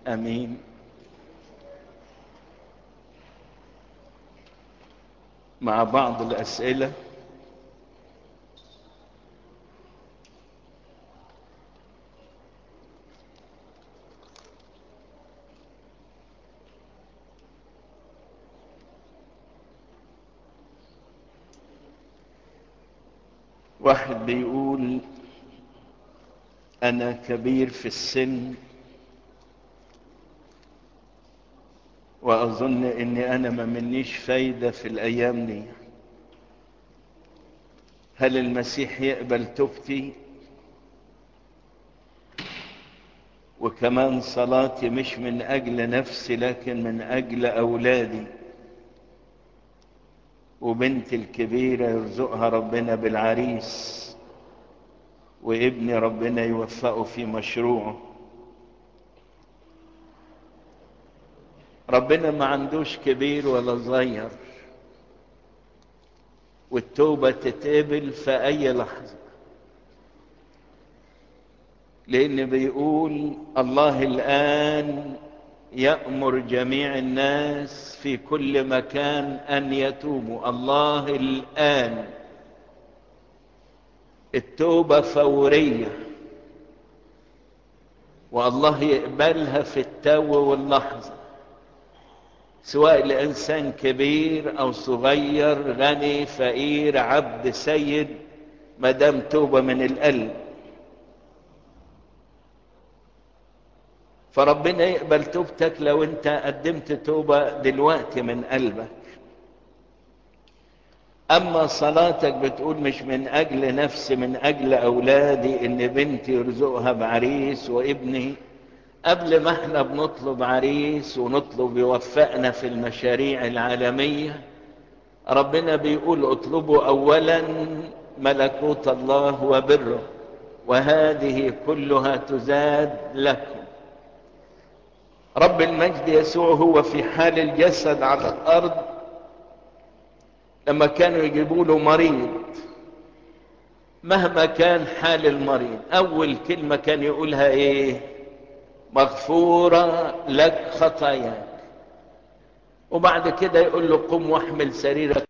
امين مع بعض الاسئله واحد بيقول انا كبير في السن واظن اني انا ما منيش فايدة في الايام دي هل المسيح يقبل توبتي وكمان صلاتي مش من اجل نفسي لكن من اجل اولادي وبنتي الكبيرة يرزقها ربنا بالعريس وابني ربنا يوفقه في مشروعه ربنا ما عندوش كبير ولا صغير والتوبة تتقبل في أي لحظة لأن بيقول الله الآن يأمر جميع الناس في كل مكان أن يتوبوا الله الآن التوبة فورية والله يقبلها في التو واللحظة سواء الإنسان كبير أو صغير غني فقير عبد سيد مدام توبة من القلب فربنا يقبل توبتك لو انت قدمت توبة دلوقتي من قلبك اما صلاتك بتقول مش من اجل نفسي من اجل اولادي ان بنتي يرزقها بعريس وابني قبل ما احنا بنطلب عريس ونطلب يوفقنا في المشاريع العالمية ربنا بيقول اطلبوا اولا ملكوت الله وبره وهذه كلها تزاد لكم رب المجد يسوع هو في حال الجسد على الارض لما كانوا يجيبوا له مريض مهما كان حال المريض اول كلمه كان يقولها ايه مغفوره لك خطاياك وبعد كده يقول له قم واحمل سريرك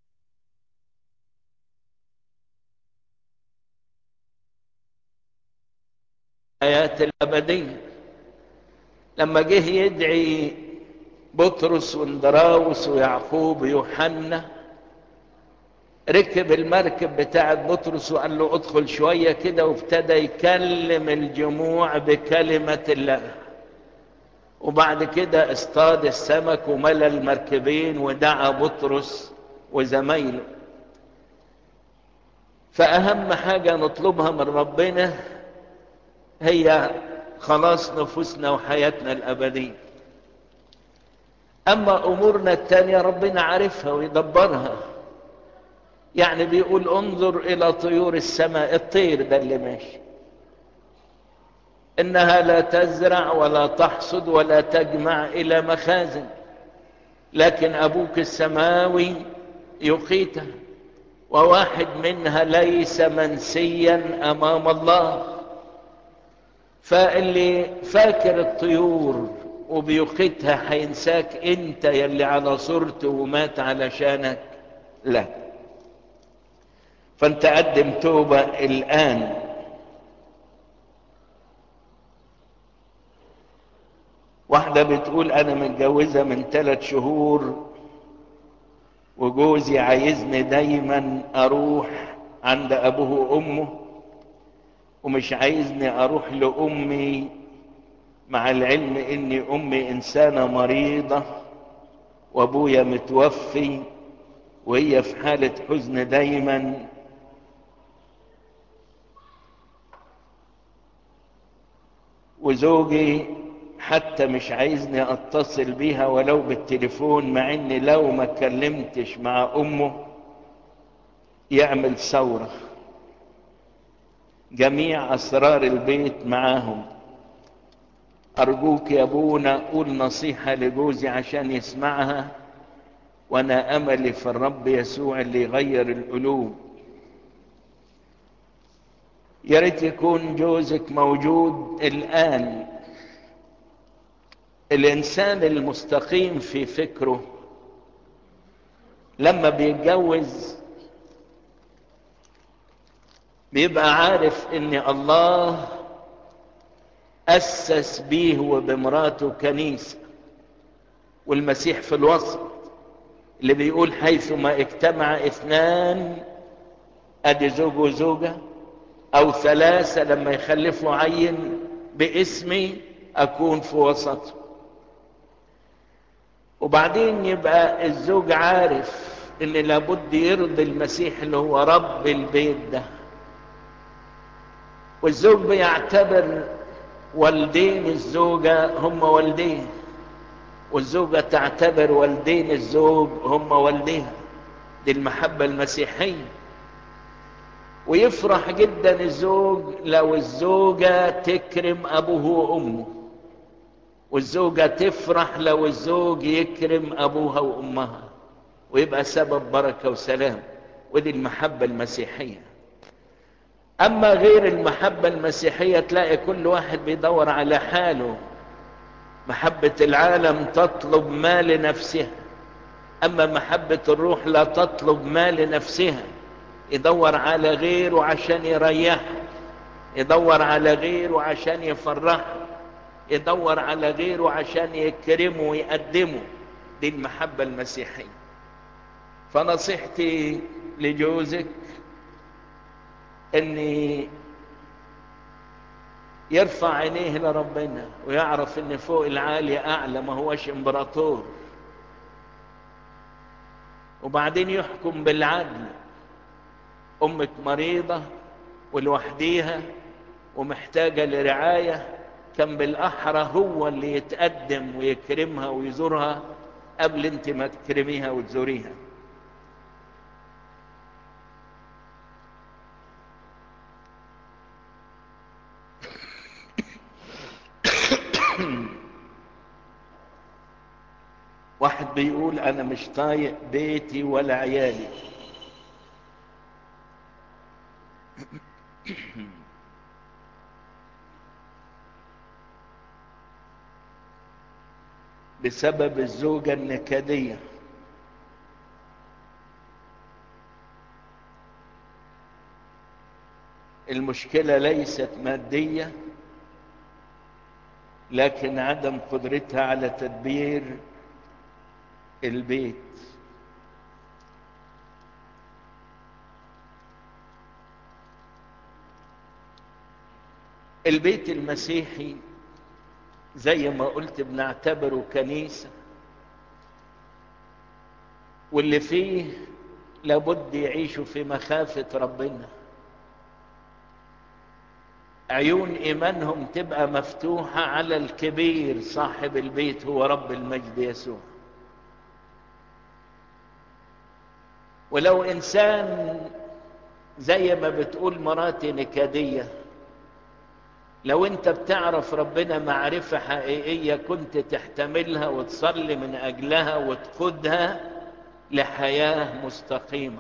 الحياه الابديه لما جه يدعي بطرس واندراوس ويعقوب ويوحنا ركب المركب بتاعت بطرس وقال له ادخل شوية كده وابتدى يكلم الجموع بكلمة الله وبعد كده اصطاد السمك وملى المركبين ودعا بطرس وزمايله فأهم حاجة نطلبها من ربنا هي خلاص نفوسنا وحياتنا الأبدية أما أمورنا التانية ربنا عارفها ويدبرها يعني بيقول انظر إلى طيور السماء الطير ده اللي ماشي إنها لا تزرع ولا تحصد ولا تجمع إلى مخازن لكن أبوك السماوي يقيتها وواحد منها ليس منسيا أمام الله فاللي فاكر الطيور وبيقيتها هينساك انت يلي على صورته ومات علشانك لا فانت قدم توبة الآن واحدة بتقول أنا متجوزة من ثلاث شهور وجوزي عايزني دايما أروح عند أبوه وأمه ومش عايزني أروح لأمي مع العلم إني أمي إنسانة مريضة وأبويا متوفي وهي في حالة حزن دايما وزوجي حتى مش عايزني اتصل بيها ولو بالتليفون مع اني لو ما كلمتش مع امه يعمل ثورة جميع اسرار البيت معاهم ارجوك يا ابونا قول نصيحة لجوزي عشان يسمعها وانا املي في الرب يسوع اللي يغير القلوب يا ريت يكون جوزك موجود الان الانسان المستقيم في فكره لما بيتجوز بيبقى عارف ان الله اسس بيه وبمراته كنيسه والمسيح في الوسط اللي بيقول حيثما اجتمع اثنان ادي زوج وزوجه او ثلاثه لما يخلفوا عين باسمي اكون في وسطه وبعدين يبقى الزوج عارف ان لابد يرضي المسيح اللي هو رب البيت ده والزوج بيعتبر والدين الزوجة هم والدين والزوجة تعتبر والدين الزوج هم والديها دي المحبة المسيحية ويفرح جدا الزوج لو الزوجة تكرم أبوه وأمه والزوجة تفرح لو الزوج يكرم أبوها وأمها ويبقى سبب بركة وسلام ودي المحبة المسيحية أما غير المحبة المسيحية تلاقي كل واحد بيدور على حاله محبة العالم تطلب ما لنفسها أما محبة الروح لا تطلب ما لنفسها يدور على غيره عشان يريحه يدور على غيره عشان يفرحه يدور على غيره عشان يكرمه ويقدمه دي المحبة المسيحية فنصيحتي لجوزك ان يرفع عينيه لربنا ويعرف ان فوق العالي اعلى ما هوش امبراطور وبعدين يحكم بالعدل امك مريضة ولوحديها ومحتاجة لرعاية كان بالاحرى هو اللي يتقدم ويكرمها ويزورها قبل انت ما تكرميها وتزوريها واحد بيقول انا مش طايق بيتي ولا عيالي بسبب الزوجة النكدية المشكلة ليست مادية لكن عدم قدرتها على تدبير البيت البيت المسيحي زي ما قلت بنعتبره كنيسة واللي فيه لابد يعيشوا في مخافة ربنا عيون ايمانهم تبقى مفتوحة على الكبير صاحب البيت هو رب المجد يسوع ولو انسان زي ما بتقول مراتي نكديه لو انت بتعرف ربنا معرفة حقيقية كنت تحتملها وتصلي من اجلها وتقودها لحياة مستقيمة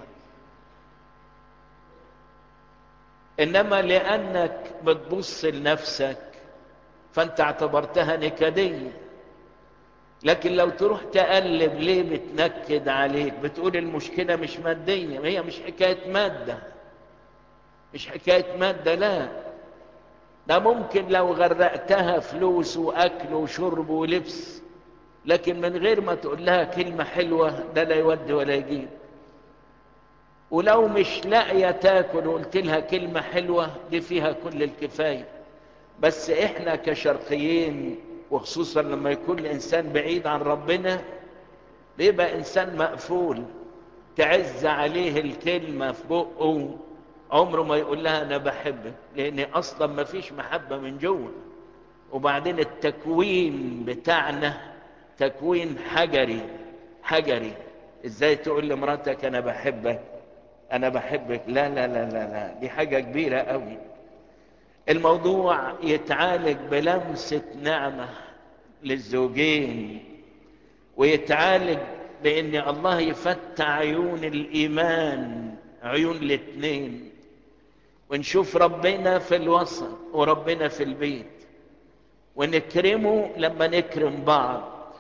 انما لانك بتبص لنفسك فانت اعتبرتها نكدية لكن لو تروح تقلب ليه بتنكد عليك بتقول المشكلة مش مادية هي مش حكاية مادة مش حكاية مادة لا ده ممكن لو غرقتها فلوس واكل وشرب ولبس لكن من غير ما تقول لها كلمة حلوة ده لا يودي ولا يجيب ولو مش لاقية تاكل وقلت لها كلمة حلوة دي فيها كل الكفاية بس احنا كشرقيين وخصوصا لما يكون الانسان بعيد عن ربنا بيبقى انسان مقفول تعز عليه الكلمة في بقه عمره ما يقول لها انا بحبك لان اصلا ما فيش محبة من جوه وبعدين التكوين بتاعنا تكوين حجري حجري ازاي تقول لمراتك انا بحبك انا بحبك لا لا لا لا لا دي حاجة كبيرة قوي الموضوع يتعالج بلمسة نعمة للزوجين ويتعالج بان الله يفتح عيون الايمان عيون الاثنين ونشوف ربنا في الوسط وربنا في البيت ونكرمه لما نكرم بعض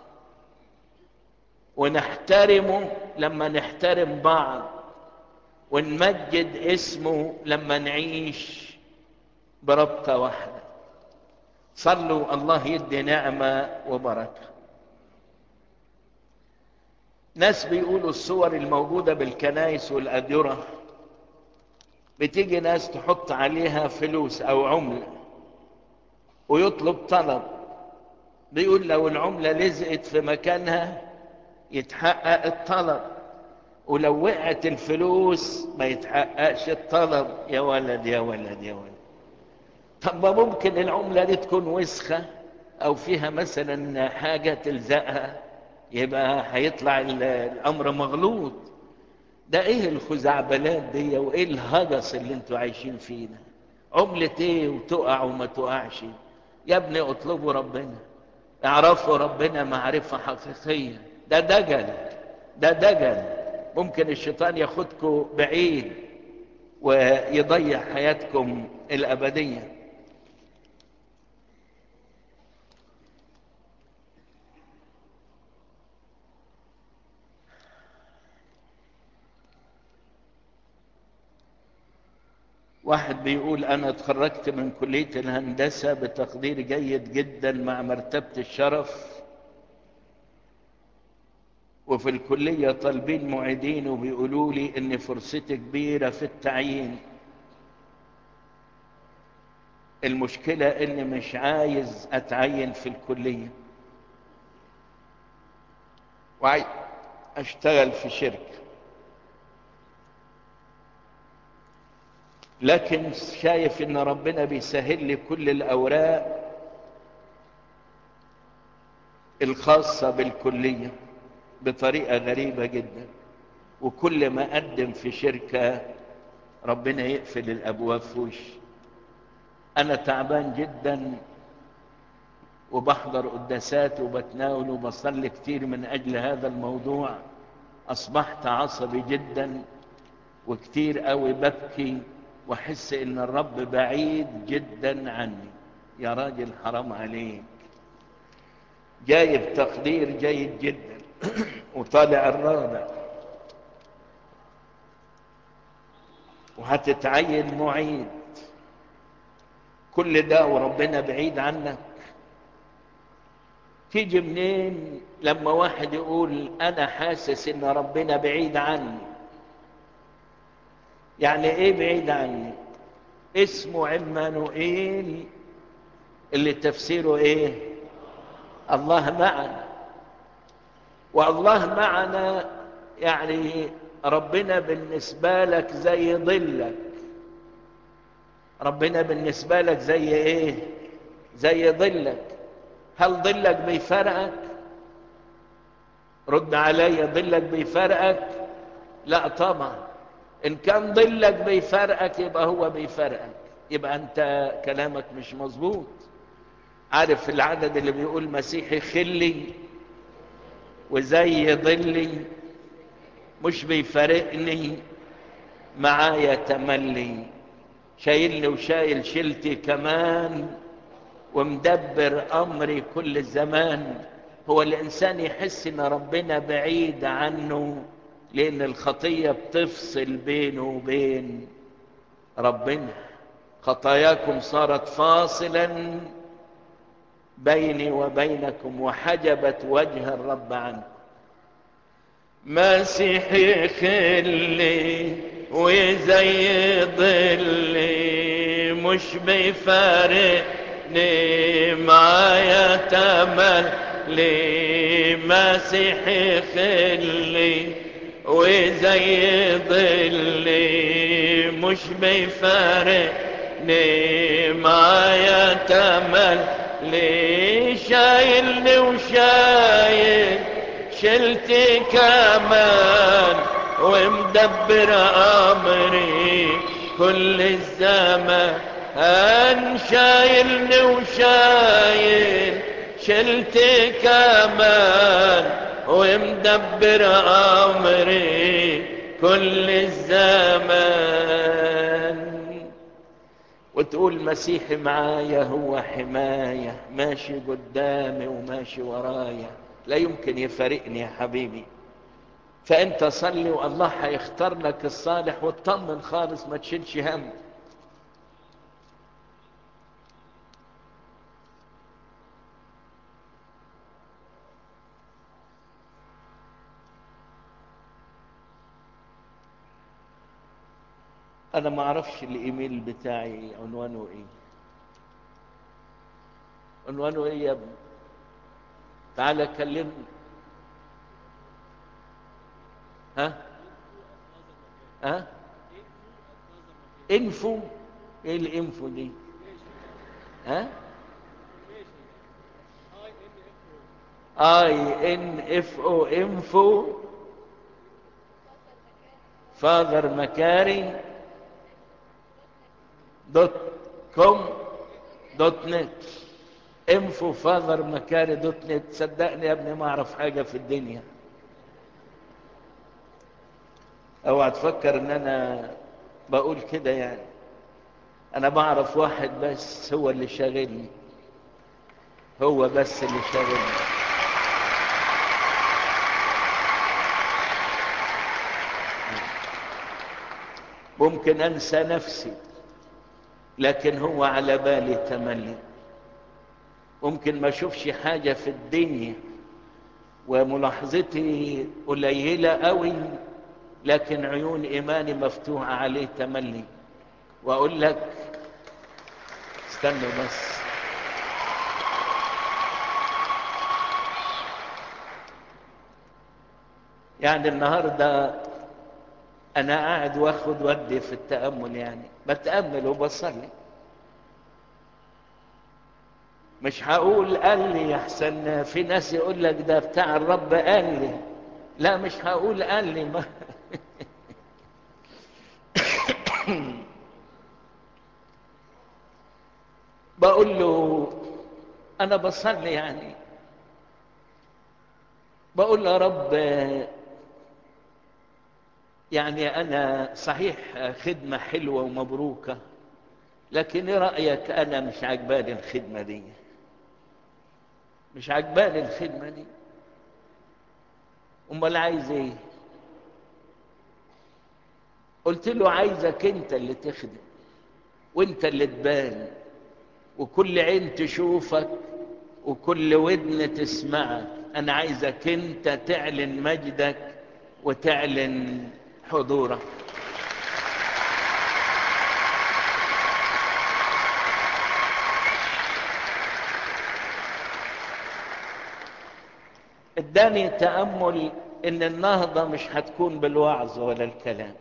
ونحترمه لما نحترم بعض ونمجد اسمه لما نعيش بربطة واحدة صلوا الله يدي نعمة وبركة ناس بيقولوا الصور الموجودة بالكنائس والأديرة بتيجي ناس تحط عليها فلوس أو عملة ويطلب طلب بيقول لو العملة لزقت في مكانها يتحقق الطلب ولو وقعت الفلوس ما يتحققش الطلب يا ولد يا ولد يا ولد طب ما ممكن العملة دي تكون وسخة أو فيها مثلا حاجة تلزقها يبقى هيطلع الأمر مغلوط ده ايه الخزعبلات دي وايه الهجس اللي انتوا عايشين فيه ده عملة ايه وتقع وما تقعش يا ابني اطلبوا ربنا اعرفوا ربنا معرفة حقيقية ده دجل ده دجل ممكن الشيطان ياخدكم بعيد ويضيع حياتكم الأبدية واحد بيقول أنا اتخرجت من كلية الهندسة بتقدير جيد جدا مع مرتبة الشرف وفي الكلية طالبين معيدين وبيقولوا لي إن فرصتي كبيرة في التعيين المشكلة إني مش عايز أتعين في الكلية وعايز أشتغل في شركة لكن شايف ان ربنا بيسهل لي كل الاوراق الخاصة بالكلية بطريقة غريبة جدا وكل ما اقدم في شركة ربنا يقفل الابواب في وشي انا تعبان جدا وبحضر قداسات وبتناول وبصلي كتير من اجل هذا الموضوع اصبحت عصبي جدا وكتير قوي ببكي واحس ان الرب بعيد جدا عني يا راجل حرام عليك جايب تقدير جيد جدا وطالع الرابع وهتتعين معيد كل ده وربنا بعيد عنك تيجي منين لما واحد يقول انا حاسس ان ربنا بعيد عني يعني ايه بعيد عني اسمه عمانوئيل اللي تفسيره ايه الله معنا والله معنا يعني ربنا بالنسبة لك زي ظلك ربنا بالنسبة لك زي ايه زي ظلك هل ظلك بيفرقك رد علي ظلك بيفرقك لا طبعا ان كان ظلك بيفرقك يبقى هو بيفرقك يبقى انت كلامك مش مظبوط عارف العدد اللي بيقول مسيحي خلي وزي ظلي مش بيفارقني معايا تملي شايلني وشايل شيلتي كمان ومدبر امري كل الزمان هو الانسان يحس ان ربنا بعيد عنه لان الخطيه بتفصل بينه وبين ربنا خطاياكم صارت فاصلا بيني وبينكم وحجبت وجه الرب عنكم مسيحي خلي وزي ظلي مش بيفارقني معايا تمل لي مسيحي خلي وزي ظلي مش بيفارقني معايا تمل لي شايلني وشايل شلتي كمان ومدبر امري كل الزمان ان شايلني وشايل شلتي كمان ومدبر امري كل الزمان وتقول مسيحي معايا هو حماية ماشي قدامي وماشي ورايا لا يمكن يفارقني يا حبيبي فانت صلي والله هيختار لك الصالح واطمن خالص ما تشيلش هم انا ما اعرفش الايميل بتاعي عنوانه ايه عنوانه ايه يا ابني تعالى كلمني ها ها انفو ايه الانفو دي ها اي ان اف او انفو فاذر مكاري دوت كوم دوت نت انفو فاذر مكاري دوت نت صدقني يا ابني ما اعرف حاجه في الدنيا اوعى تفكر ان انا بقول كده يعني انا بعرف واحد بس هو اللي شاغلني هو بس اللي شاغلني ممكن انسى نفسي لكن هو على بالي تملي ممكن ما اشوفش حاجه في الدنيا وملاحظتي قليله قوي لكن عيون ايماني مفتوحه عليه تملي واقول لك استنوا بس يعني النهارده انا قاعد واخد ودي في التامل يعني بتامل وبصلي مش هقول قال لي احسن في ناس يقول لك ده بتاع الرب قال لي لا مش هقول قال لي ما بقول له انا بصلي يعني بقول له يا رب يعني انا صحيح خدمة حلوة ومبروكة لكن ايه رأيك انا مش عجباني الخدمة دي مش عجباني الخدمة دي امال عايز ايه قلت له عايزك انت اللي تخدم وانت اللي تبان وكل عين تشوفك وكل ودن تسمعك انا عايزك انت تعلن مجدك وتعلن حضورك اداني تامل ان النهضه مش هتكون بالوعظ ولا الكلام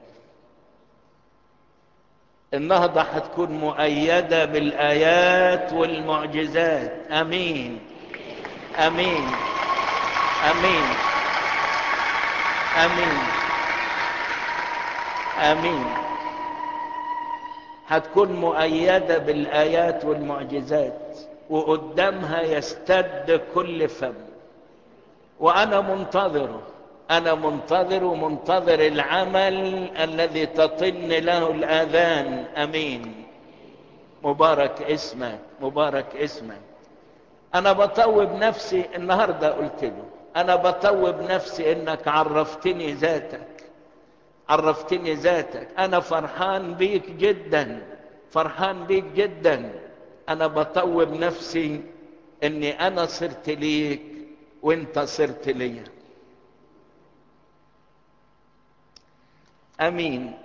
النهضه هتكون مؤيده بالايات والمعجزات امين امين امين امين امين هتكون مؤيده بالايات والمعجزات وقدامها يستد كل فم وانا منتظره انا منتظر ومنتظر العمل الذي تطن له الاذان امين مبارك اسمك مبارك اسمك انا بطوب نفسي النهارده قلت له انا بطوب نفسي انك عرفتني ذاتك عرفتني ذاتك انا فرحان بيك جدا فرحان بيك جدا انا بطوب نفسي اني انا صرت ليك وانت صرت ليا امين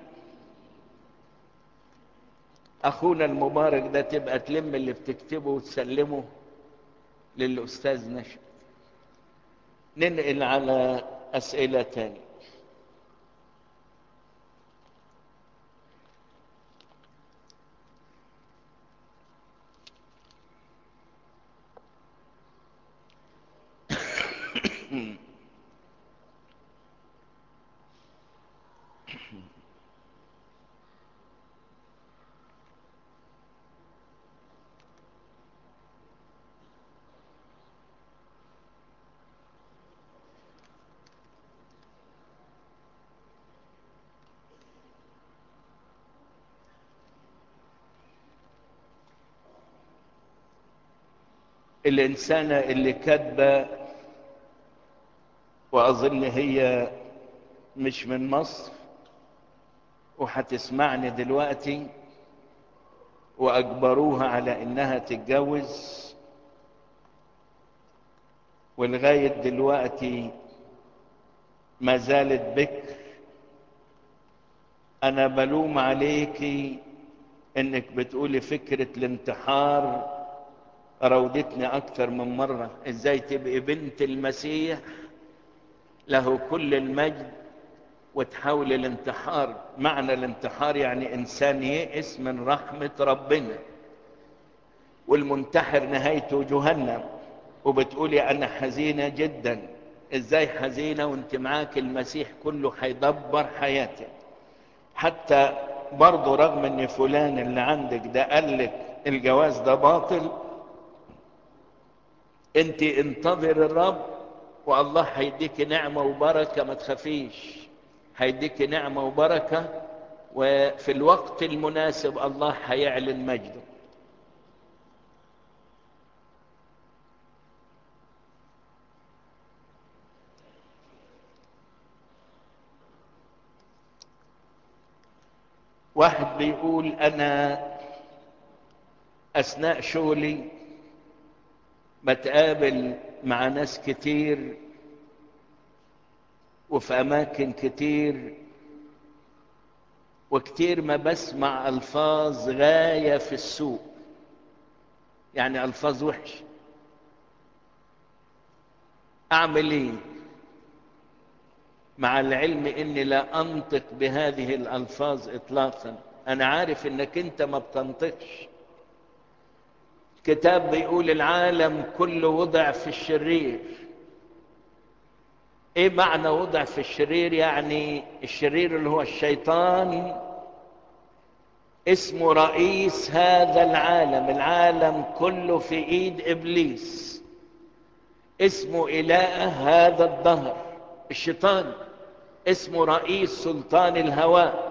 اخونا المبارك ده تبقى تلم اللي بتكتبه وتسلمه للاستاذ نشأ ننقل على اسئله تاني الإنسانة اللي كاتبة وأظن هي مش من مصر وهتسمعني دلوقتي وأجبروها على إنها تتجوز ولغاية دلوقتي ما زالت بكر أنا بلوم عليكي إنك بتقولي فكرة الانتحار راودتني أكثر من مرة إزاي تبقي بنت المسيح له كل المجد وتحاول الانتحار معنى الانتحار يعني إنسان يئس من رحمة ربنا والمنتحر نهايته جهنم وبتقولي أنا حزينة جدا إزاي حزينة وانت معاك المسيح كله هيدبر حياتك حتى برضه رغم ان فلان اللي عندك ده قال لك الجواز ده باطل انت انتظر الرب والله هيديك نعمة وبركة ما تخافيش هيديك نعمة وبركة وفي الوقت المناسب الله هيعلن مجده واحد بيقول انا اثناء شغلي بتقابل مع ناس كتير وفي اماكن كتير وكتير ما بسمع الفاظ غايه في السوء يعني الفاظ وحش اعمل ايه مع العلم اني لا انطق بهذه الالفاظ اطلاقا انا عارف انك انت ما بتنطقش كتاب بيقول العالم كله وضع في الشرير ايه معنى وضع في الشرير يعني الشرير اللي هو الشيطان اسمه رئيس هذا العالم العالم كله في ايد ابليس اسمه اله هذا الدهر الشيطان اسمه رئيس سلطان الهواء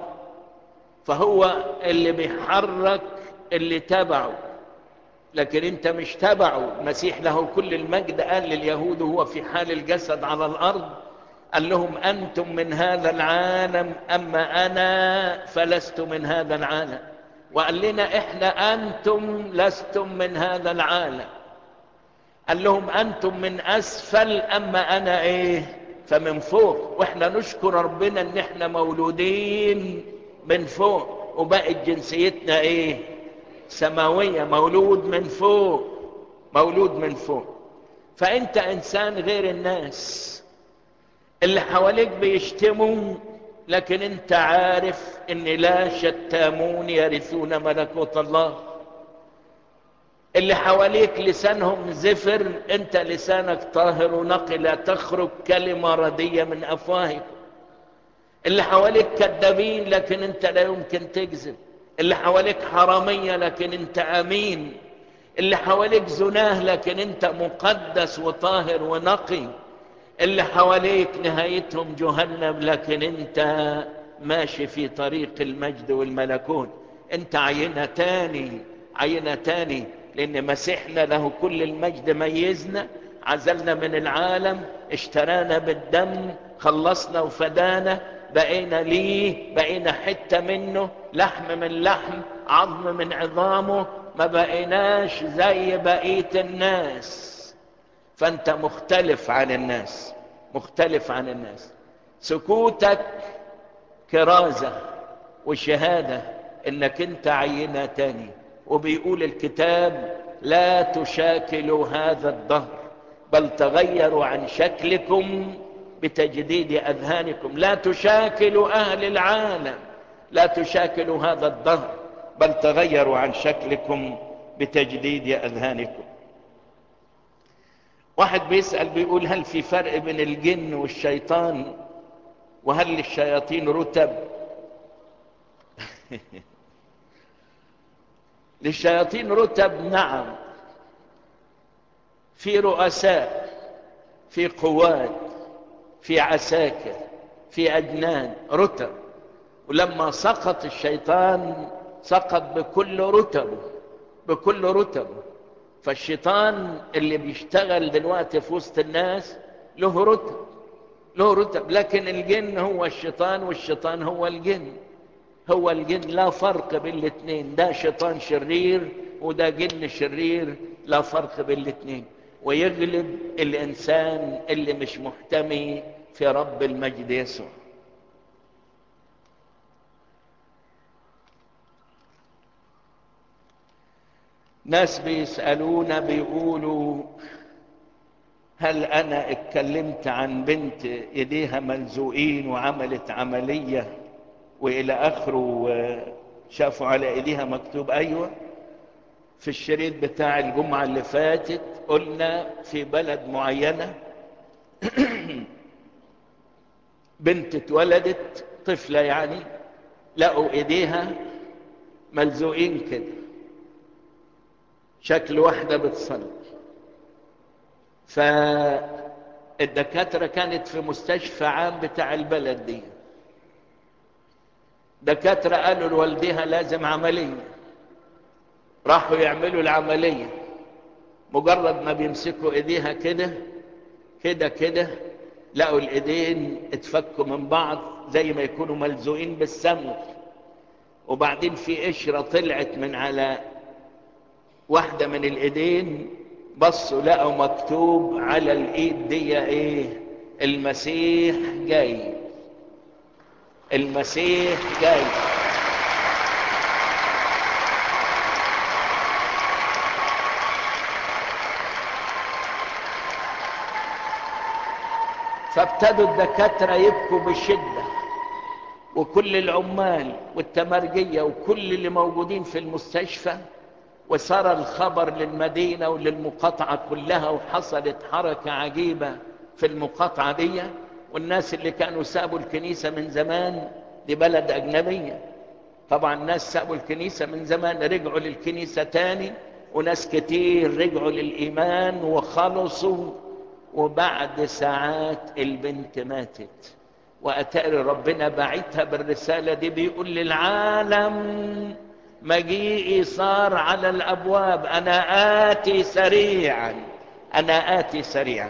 فهو اللي بيحرك اللي تبعه لكن انت مش تبعه المسيح له كل المجد قال لليهود وهو في حال الجسد على الارض قال لهم انتم من هذا العالم اما انا فلست من هذا العالم وقال لنا احنا انتم لستم من هذا العالم قال لهم انتم من اسفل اما انا ايه فمن فوق واحنا نشكر ربنا ان احنا مولودين من فوق وبقت جنسيتنا ايه سماوية مولود من فوق مولود من فوق فانت انسان غير الناس اللي حواليك بيشتموا لكن انت عارف ان لا شتامون يرثون ملكوت الله اللي حواليك لسانهم زفر انت لسانك طاهر ونقي لا تخرج كلمة ردية من افواهكم اللي حواليك كذابين لكن انت لا يمكن تكذب اللي حواليك حرامية لكن انت امين اللي حواليك زناه لكن انت مقدس وطاهر ونقي اللي حواليك نهايتهم جهنم لكن انت ماشي في طريق المجد والملكوت انت عينة تاني عينة تاني لان مسيحنا له كل المجد ميزنا عزلنا من العالم اشترانا بالدم خلصنا وفدانا بقينا ليه بقينا حتة منه لحم من لحم عظم من عظامه ما بقيناش زي بقية الناس فانت مختلف عن الناس مختلف عن الناس سكوتك كرازة وشهادة انك انت عينة تاني وبيقول الكتاب لا تشاكلوا هذا الدهر بل تغيروا عن شكلكم بتجديد اذهانكم لا تشاكلوا اهل العالم لا تشاكلوا هذا الدهر بل تغيروا عن شكلكم بتجديد اذهانكم واحد بيسأل بيقول هل في فرق بين الجن والشيطان وهل للشياطين رتب للشياطين رتب نعم في رؤساء في قوات في عساكر في أجنان رتب ولما سقط الشيطان سقط بكل رتبه بكل رتبه فالشيطان اللي بيشتغل دلوقتي في وسط الناس له رتب له رتب لكن الجن هو الشيطان والشيطان هو الجن هو الجن لا فرق بين الاثنين ده شيطان شرير وده جن شرير لا فرق بين الاثنين ويغلب الانسان اللي مش محتمي في رب المجد يسوع ناس بيسألونا بيقولوا هل انا اتكلمت عن بنت ايديها ملزوقين وعملت عملية والى اخره شافوا على ايديها مكتوب ايوه في الشريط بتاع الجمعة اللي فاتت قلنا في بلد معينة بنت اتولدت طفلة يعني لقوا ايديها ملزوقين كده شكل واحدة بتصلي فالدكاترة كانت في مستشفى عام بتاع البلد دي دكاترة قالوا لوالديها لازم عملية راحوا يعملوا العملية مجرد ما بيمسكوا ايديها كده كده كده لقوا الايدين اتفكوا من بعض زي ما يكونوا ملزوقين بالسمن وبعدين في قشرة طلعت من على واحدة من الايدين بصوا لقوا مكتوب على الايد دي ايه المسيح جاي المسيح جاي فابتدوا الدكاترة يبكوا بشدة وكل العمال والتمرجية وكل اللي موجودين في المستشفى وصار الخبر للمدينة وللمقاطعة كلها وحصلت حركة عجيبة في المقاطعة دي والناس اللي كانوا سابوا الكنيسة من زمان دي بلد أجنبية طبعا الناس سابوا الكنيسة من زمان رجعوا للكنيسة تاني وناس كتير رجعوا للإيمان وخلصوا وبعد ساعات البنت ماتت وأتاري ربنا بعتها بالرسالة دي بيقول للعالم مجيئي صار على الأبواب أنا آتي سريعا أنا آتي سريعا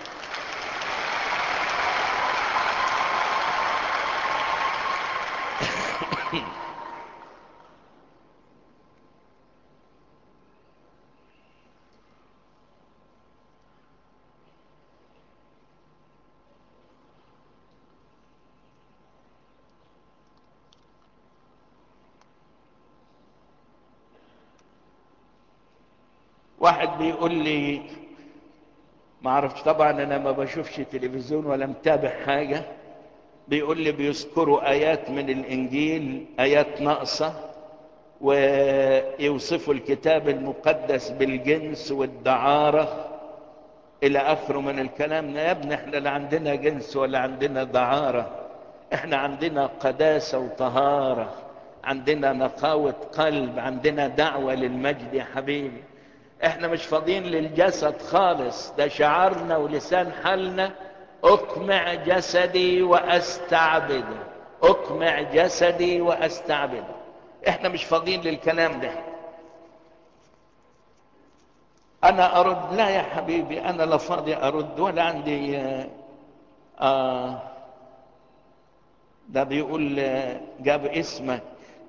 واحد بيقول لي ما اعرفش طبعا انا ما بشوفش تلفزيون ولا متابع حاجة بيقول لي بيذكروا ايات من الانجيل ايات ناقصة ويوصفوا الكتاب المقدس بالجنس والدعارة الى اخره من الكلام يا ابني احنا لا عندنا جنس ولا عندنا دعارة احنا عندنا قداسة وطهارة عندنا نقاوة قلب عندنا دعوة للمجد يا حبيبي احنا مش فاضيين للجسد خالص ده شعارنا ولسان حالنا اقمع جسدي واستعبده اقمع جسدي واستعبده احنا مش فاضيين للكلام ده انا ارد لا يا حبيبي انا لا فاضي ارد ولا عندي آه ده بيقول جاب اسمك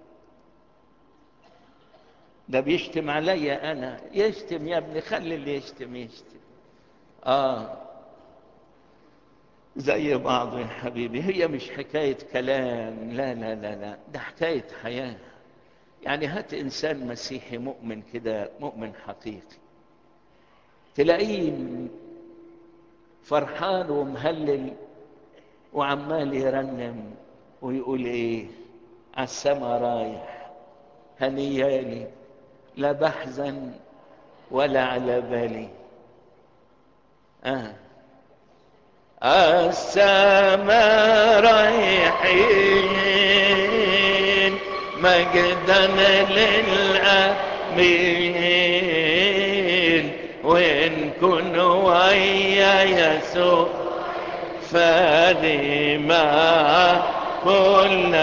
ده بيشتم عليا انا يشتم يا ابني خلي اللي يشتم يشتم اه زي بعض يا حبيبي هي مش حكاية كلام لا لا لا لا ده حكاية حياة يعني هات انسان مسيحي مؤمن كده مؤمن حقيقي تلاقيه فرحان ومهلل وعمال يرنم ويقول ايه على السما رايح هنيالي لا بحزن ولا على بالي آه. السماء رايحين مجدا للأمين وإن كن ويا يسوع فلي مع كل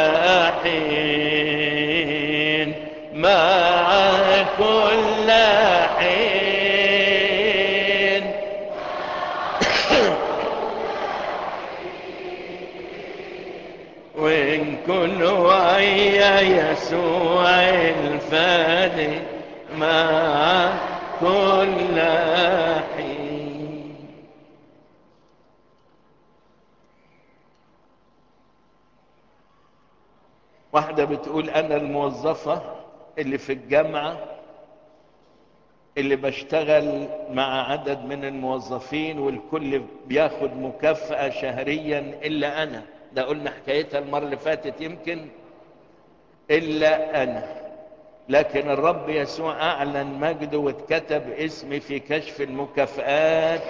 حين مع كل حين الكل ويا يسوع الفادي مع كل حين واحدة بتقول أنا الموظفة اللي في الجامعة اللي بشتغل مع عدد من الموظفين والكل بياخد مكافأة شهريا إلا أنا ده قلنا حكايتها المرة اللي فاتت يمكن إلا أنا لكن الرب يسوع أعلن مجده واتكتب اسمي في كشف المكافآت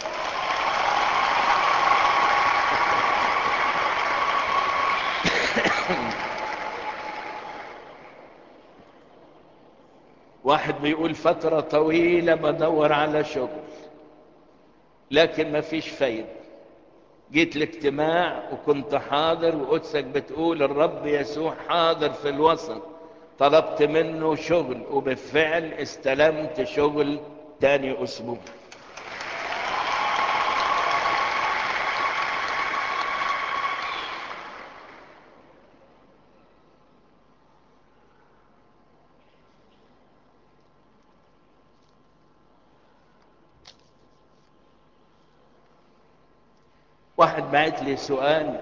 واحد بيقول فترة طويلة بدور على شغل لكن ما فيش فايدة جيت الاجتماع وكنت حاضر وقدسك بتقول الرب يسوع حاضر في الوسط طلبت منه شغل وبالفعل استلمت شغل تاني اسبوع واحد بعت لي سؤال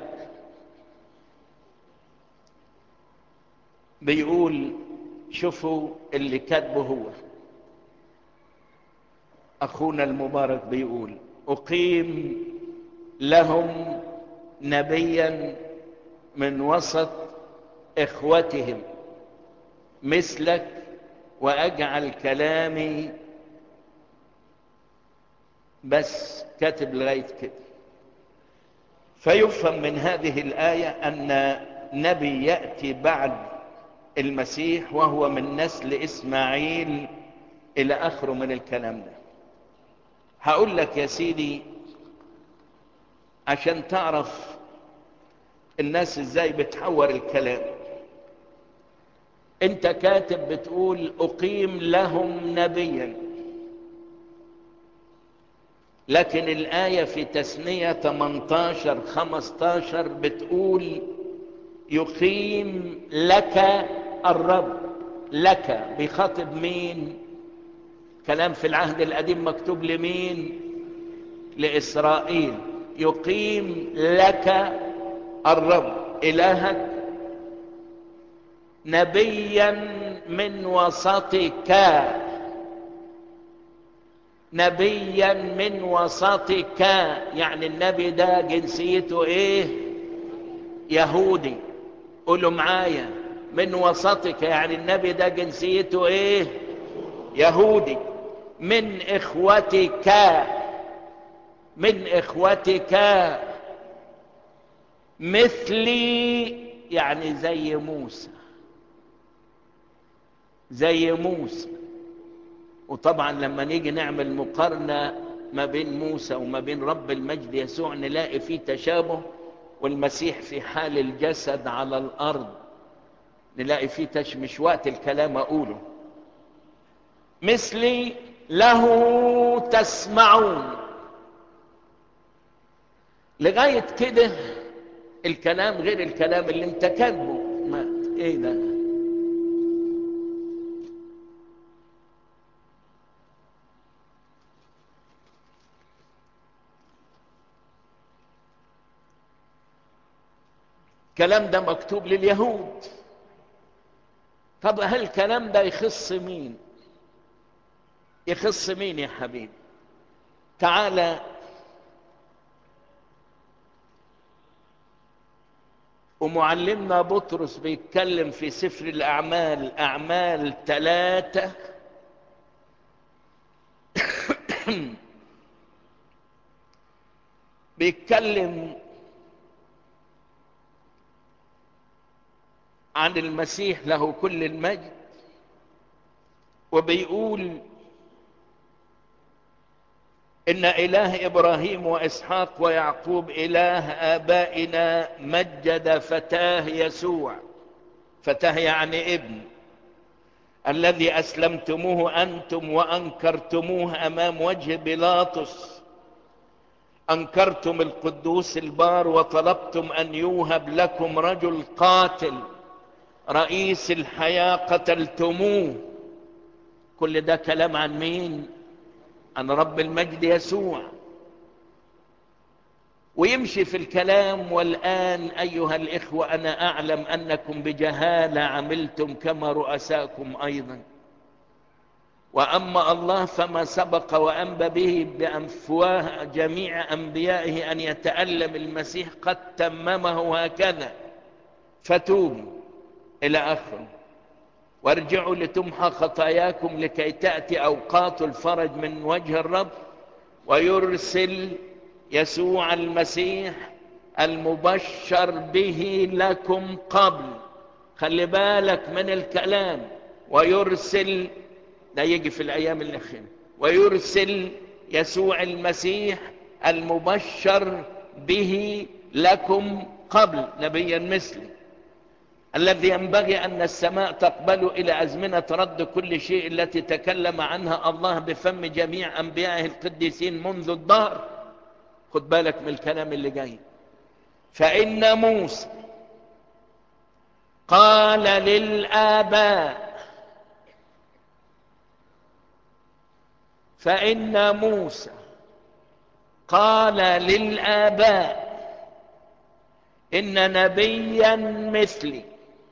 بيقول شوفوا اللي كاتبه هو اخونا المبارك بيقول اقيم لهم نبيا من وسط اخوتهم مثلك واجعل كلامي بس كاتب لغايه كده فيفهم من هذه الايه ان نبي ياتي بعد المسيح وهو من نسل اسماعيل الى اخره من الكلام ده هقول لك يا سيدي عشان تعرف الناس ازاي بتحور الكلام انت كاتب بتقول اقيم لهم نبيا لكن الآية في تسنية 18 15 بتقول يقيم لك الرب لك بيخاطب مين كلام في العهد القديم مكتوب لمين لإسرائيل يقيم لك الرب إلهك نبيا من وسطك نبيا من وسطك يعني النبي ده جنسيته ايه يهودي قولوا معايا من وسطك يعني النبي ده جنسيته ايه يهودي من اخوتك من اخوتك مثلي يعني زي موسى زي موسى وطبعا لما نيجي نعمل مقارنة ما بين موسى وما بين رب المجد يسوع نلاقي فيه تشابه والمسيح في حال الجسد على الأرض نلاقي فيه تش مش وقت الكلام أقوله مثلي له تسمعون لغاية كده الكلام غير الكلام اللي انت كاتبه ما ايه ده الكلام ده مكتوب لليهود طب هل الكلام ده يخص مين يخص مين يا حبيبي تعالى ومعلمنا بطرس بيتكلم في سفر الأعمال أعمال ثلاثة بيتكلم عن المسيح له كل المجد وبيقول ان اله ابراهيم واسحاق ويعقوب اله ابائنا مجد فتاه يسوع فتاه يعني ابن الذي اسلمتموه انتم وانكرتموه امام وجه بيلاطس انكرتم القدوس البار وطلبتم ان يوهب لكم رجل قاتل رئيس الحياة قتلتموه كل ده كلام عن مين عن رب المجد يسوع ويمشي في الكلام والآن أيها الإخوة أنا أعلم أنكم بجهالة عملتم كما رؤساكم أيضا وأما الله فما سبق وأنبى به بأنفواه جميع أنبيائه أن يتألم المسيح قد تممه هكذا فتوبوا إلى آخره وارجعوا لتمحى خطاياكم لكي تأتي أوقات الفرج من وجه الرب ويرسل يسوع المسيح المبشر به لكم قبل خلي بالك من الكلام ويرسل ده يجي في الأيام الأخيرة ويرسل يسوع المسيح المبشر به لكم قبل نبيا مثلي الذي ينبغي أن السماء تقبل إلى أزمنة رد كل شيء التي تكلم عنها الله بفم جميع أنبيائه القديسين منذ الدهر خد بالك من الكلام اللي جاي فإن موسى قال للآباء فإن موسى قال للآباء إن نبيا مثلي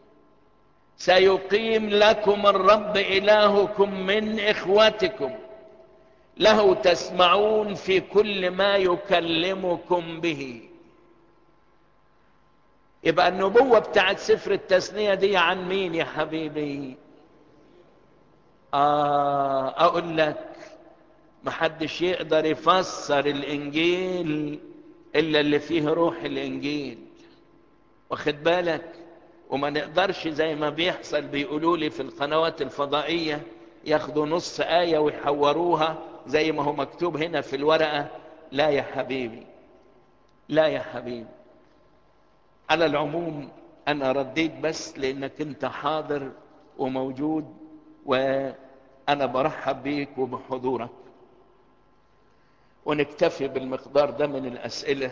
سيقيم لكم الرب إلهكم من إخوتكم له تسمعون في كل ما يكلمكم به يبقى النبوة بتاعت سفر التثنية دي عن مين يا حبيبي آه أقول لك محدش يقدر يفسر الإنجيل إلا اللي فيه روح الإنجيل واخد بالك وما نقدرش زي ما بيحصل بيقولوا لي في القنوات الفضائية ياخدوا نص آية ويحوروها زي ما هو مكتوب هنا في الورقة لا يا حبيبي لا يا حبيبي على العموم أنا رديت بس لأنك أنت حاضر وموجود وأنا برحب بيك وبحضورك ونكتفي بالمقدار ده من الأسئلة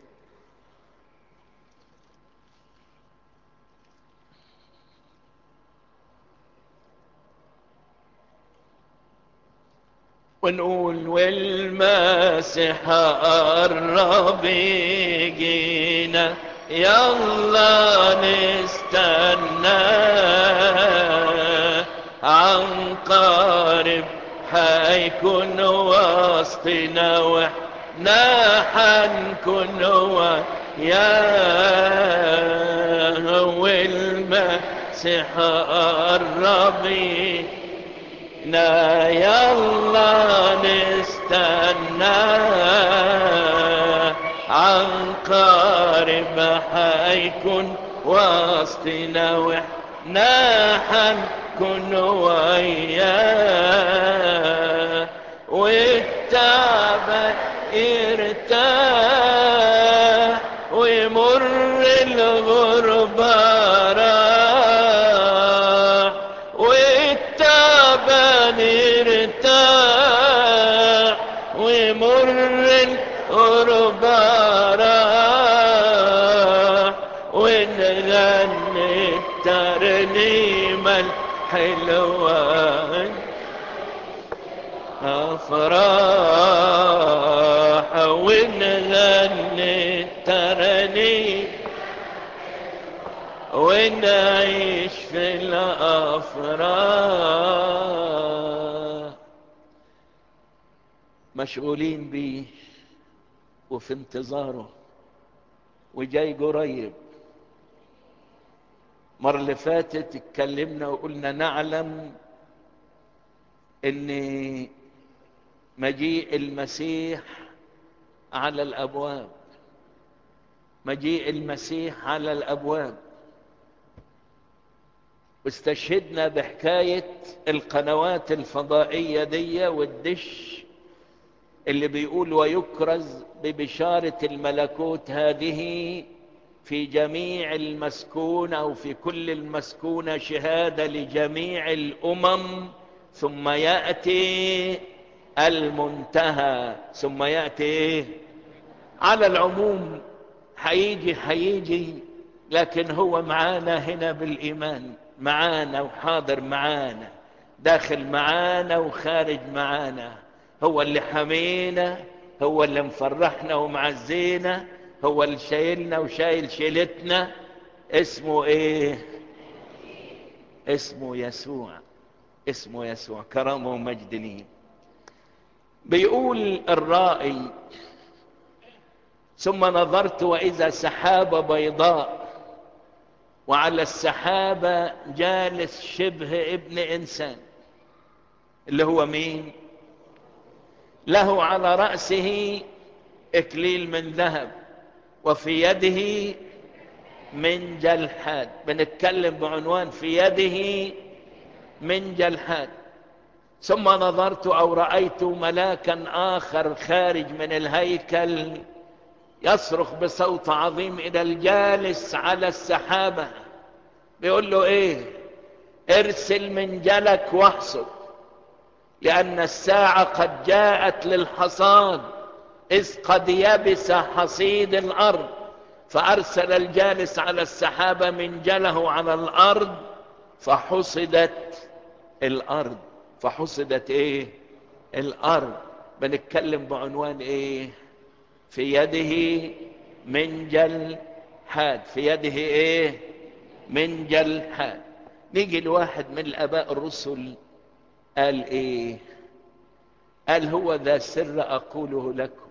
ونقول والمسيح قرب يجينا يلا نستنى عن قارب حيكون وسطنا واحنا حنكون وياه والمسيح قرب يجينا يلا نستنى عن قارب حيكون وسطنا واحنا حنكون وياه والتعب ارتاح ويمر الغربة راح والتعبان ارتاح ويمر الغربة راح ونغني الترنيمة الحلوة أفراح ونغني الترنيمة ونعيش في الأفراح مشغولين بيه وفي انتظاره وجاي قريب المرة اللي فاتت اتكلمنا وقلنا نعلم ان مجيء المسيح على الابواب مجيء المسيح على الابواب واستشهدنا بحكاية القنوات الفضائية دي والدش اللي بيقول ويكرز ببشارة الملكوت هذه في جميع المسكونة أو في كل المسكونة شهادة لجميع الأمم ثم يأتي المنتهى ثم يأتي على العموم هيجي هيجي لكن هو معانا هنا بالايمان معانا وحاضر معانا داخل معانا وخارج معانا هو اللي حمينا هو اللي مفرحنا ومعزينا هو اللي شايلنا وشايل شيلتنا اسمه ايه اسمه يسوع اسمه يسوع كرامه ومجد ليه بيقول الرائي ثم نظرت واذا سحابه بيضاء وعلى السحابه جالس شبه ابن انسان اللي هو مين له على راسه اكليل من ذهب وفي يده من جلحاد بنتكلم بعنوان في يده من جلحاد ثم نظرت او رايت ملاكا اخر خارج من الهيكل يصرخ بصوت عظيم الى الجالس على السحابه بيقول له ايه ارسل منجلك واحصد لان الساعه قد جاءت للحصاد اذ قد يبس حصيد الارض فارسل الجالس على السحابه منجله على الارض فحصدت الارض فحصدت ايه الارض بنتكلم بعنوان ايه في يده منجل حاد في يده ايه منجل حاد نيجي لواحد من الاباء الرسل قال ايه قال هو ذا سر اقوله لكم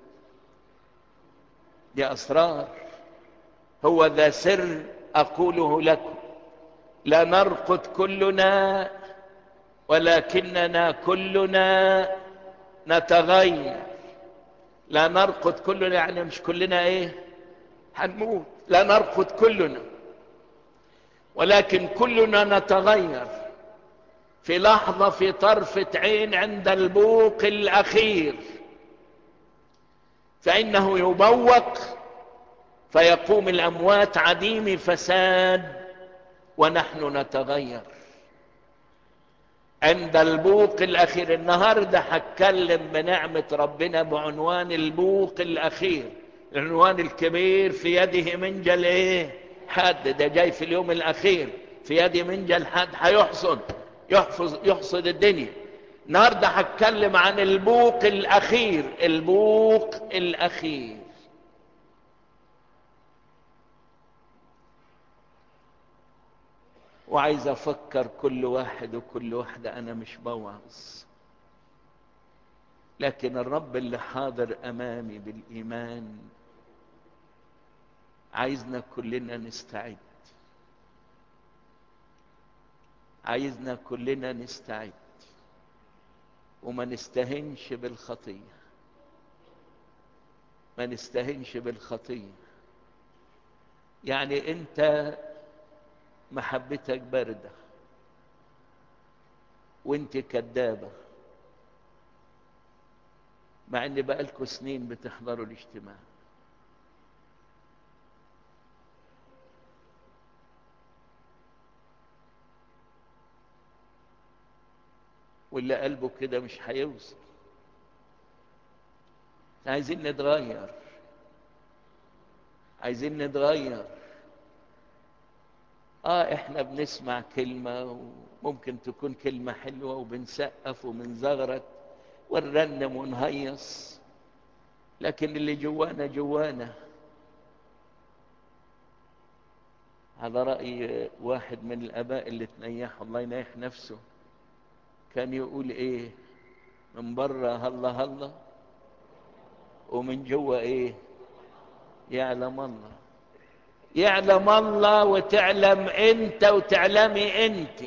دي اسرار هو ذا سر اقوله لكم لا نرقد كلنا ولكننا كلنا نتغير لا نرقد كلنا يعني مش كلنا ايه هنموت لا نرقد كلنا ولكن كلنا نتغير في لحظة في طرفة عين عند البوق الأخير فإنه يبوق فيقوم الأموات عديم فساد ونحن نتغير عند البوق الأخير النهاردة هتكلم بنعمة ربنا بعنوان البوق الأخير العنوان الكبير في يده منجل ايه حد ده جاي في اليوم الأخير في يده منجل حد هيحصد يحفظ يحصد الدنيا النهارده هتكلم عن البوق الاخير البوق الاخير وعايز افكر كل واحد وكل واحده انا مش بوعظ لكن الرب اللي حاضر امامي بالايمان عايزنا كلنا نستعد عايزنا كلنا نستعد وما نستهنش بالخطيه ما نستهنش بالخطيه يعني انت محبتك بارده وانت كدابه مع ان بقالكوا سنين بتحضروا الاجتماع واللي قلبه كده مش هيوصل عايزين نتغير عايزين نتغير اه احنا بنسمع كلمة وممكن تكون كلمة حلوة وبنسقف وبنزغرت ونرنم ونهيص لكن اللي جوانا جوانا على رأي واحد من الآباء اللي تنيحوا الله ينيح نفسه كان يقول ايه من بره هلا هلا ومن جوه ايه يعلم الله يعلم الله وتعلم انت وتعلمي انت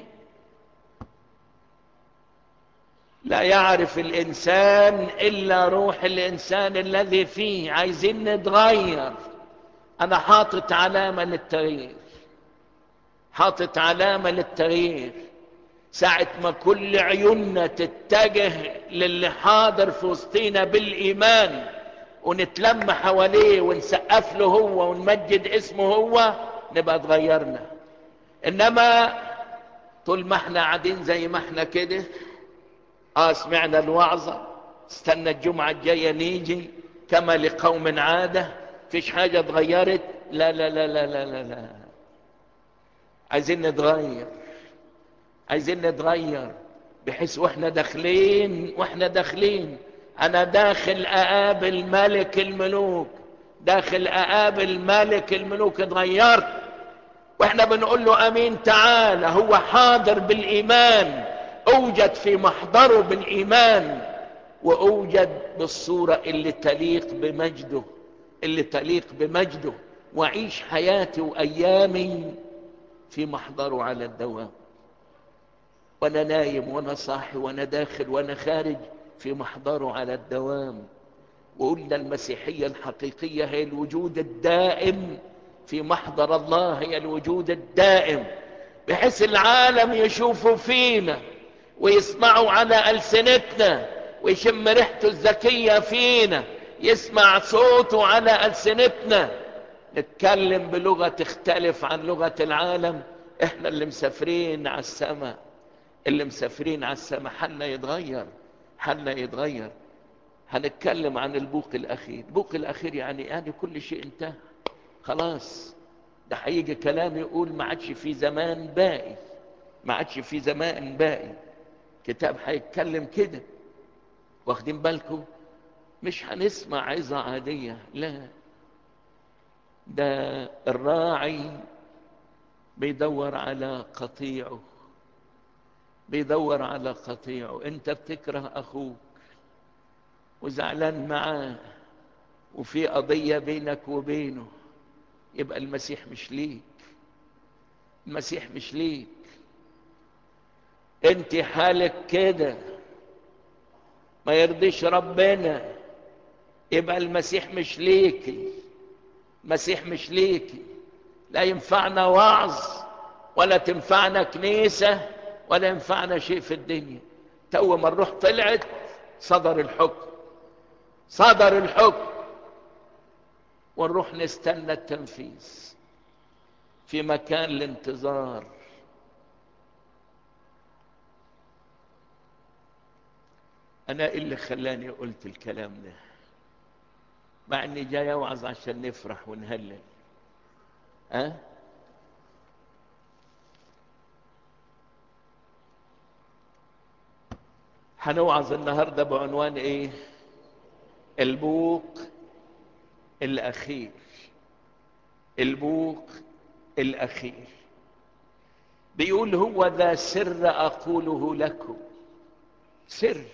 لا يعرف الانسان الا روح الانسان الذي فيه عايزين نتغير انا حاطط علامه للتغيير حاطط علامه للتغيير ساعة ما كل عيوننا تتجه للي حاضر في وسطينا بالإيمان ونتلم حواليه ونسقف له هو ونمجد اسمه هو نبقى اتغيرنا إنما طول ما احنا قاعدين زي ما احنا كده اه سمعنا الوعظة استنى الجمعة الجاية نيجي كما لقوم عادة فيش حاجة اتغيرت لا لا لا لا لا لا, لا. عايزين نتغير عايزين نتغير بحيث واحنا داخلين واحنا داخلين انا داخل اقابل ملك الملوك داخل اقابل ملك الملوك اتغيرت واحنا بنقول له امين تعالى هو حاضر بالايمان اوجد في محضره بالايمان واوجد بالصورة اللي تليق بمجده اللي تليق بمجده واعيش حياتي وايامي في محضره على الدوام وانا نايم وانا صاحي وانا داخل وانا خارج في محضره على الدوام وقلنا المسيحية الحقيقية هي الوجود الدائم في محضر الله هي الوجود الدائم بحيث العالم يشوفوا فينا ويسمعوا على ألسنتنا ويشم ريحته الذكية فينا يسمع صوته على ألسنتنا نتكلم بلغة تختلف عن لغة العالم احنا اللي مسافرين على السماء اللي مسافرين على السماء حالنا يتغير حالنا يتغير هنتكلم عن البوق الاخير البوق الاخير يعني يعني كل شيء انتهى خلاص ده هيجي كلام يقول ما عادش في زمان باقي ما عادش في زمان باقي كتاب هيتكلم كده واخدين بالكم مش هنسمع عظة عادية لا ده الراعي بيدور على قطيعه بيدور على قطيعه انت بتكره اخوك وزعلان معاه وفي قضية بينك وبينه يبقى المسيح مش ليك المسيح مش ليك انت حالك كده ما يرضيش ربنا يبقى المسيح مش ليكي المسيح مش ليكي لا ينفعنا وعظ ولا تنفعنا كنيسة ولا ينفعنا شيء في الدنيا تو ما الروح طلعت صدر الحكم صدر الحكم ونروح نستنى التنفيذ في مكان الانتظار انا إيه اللي خلاني قلت الكلام ده مع اني جاي اوعظ عشان نفرح ونهلل ها أه؟ هنوعظ النهارده بعنوان ايه البوق الاخير البوق الاخير بيقول هو ذا سر اقوله لكم سر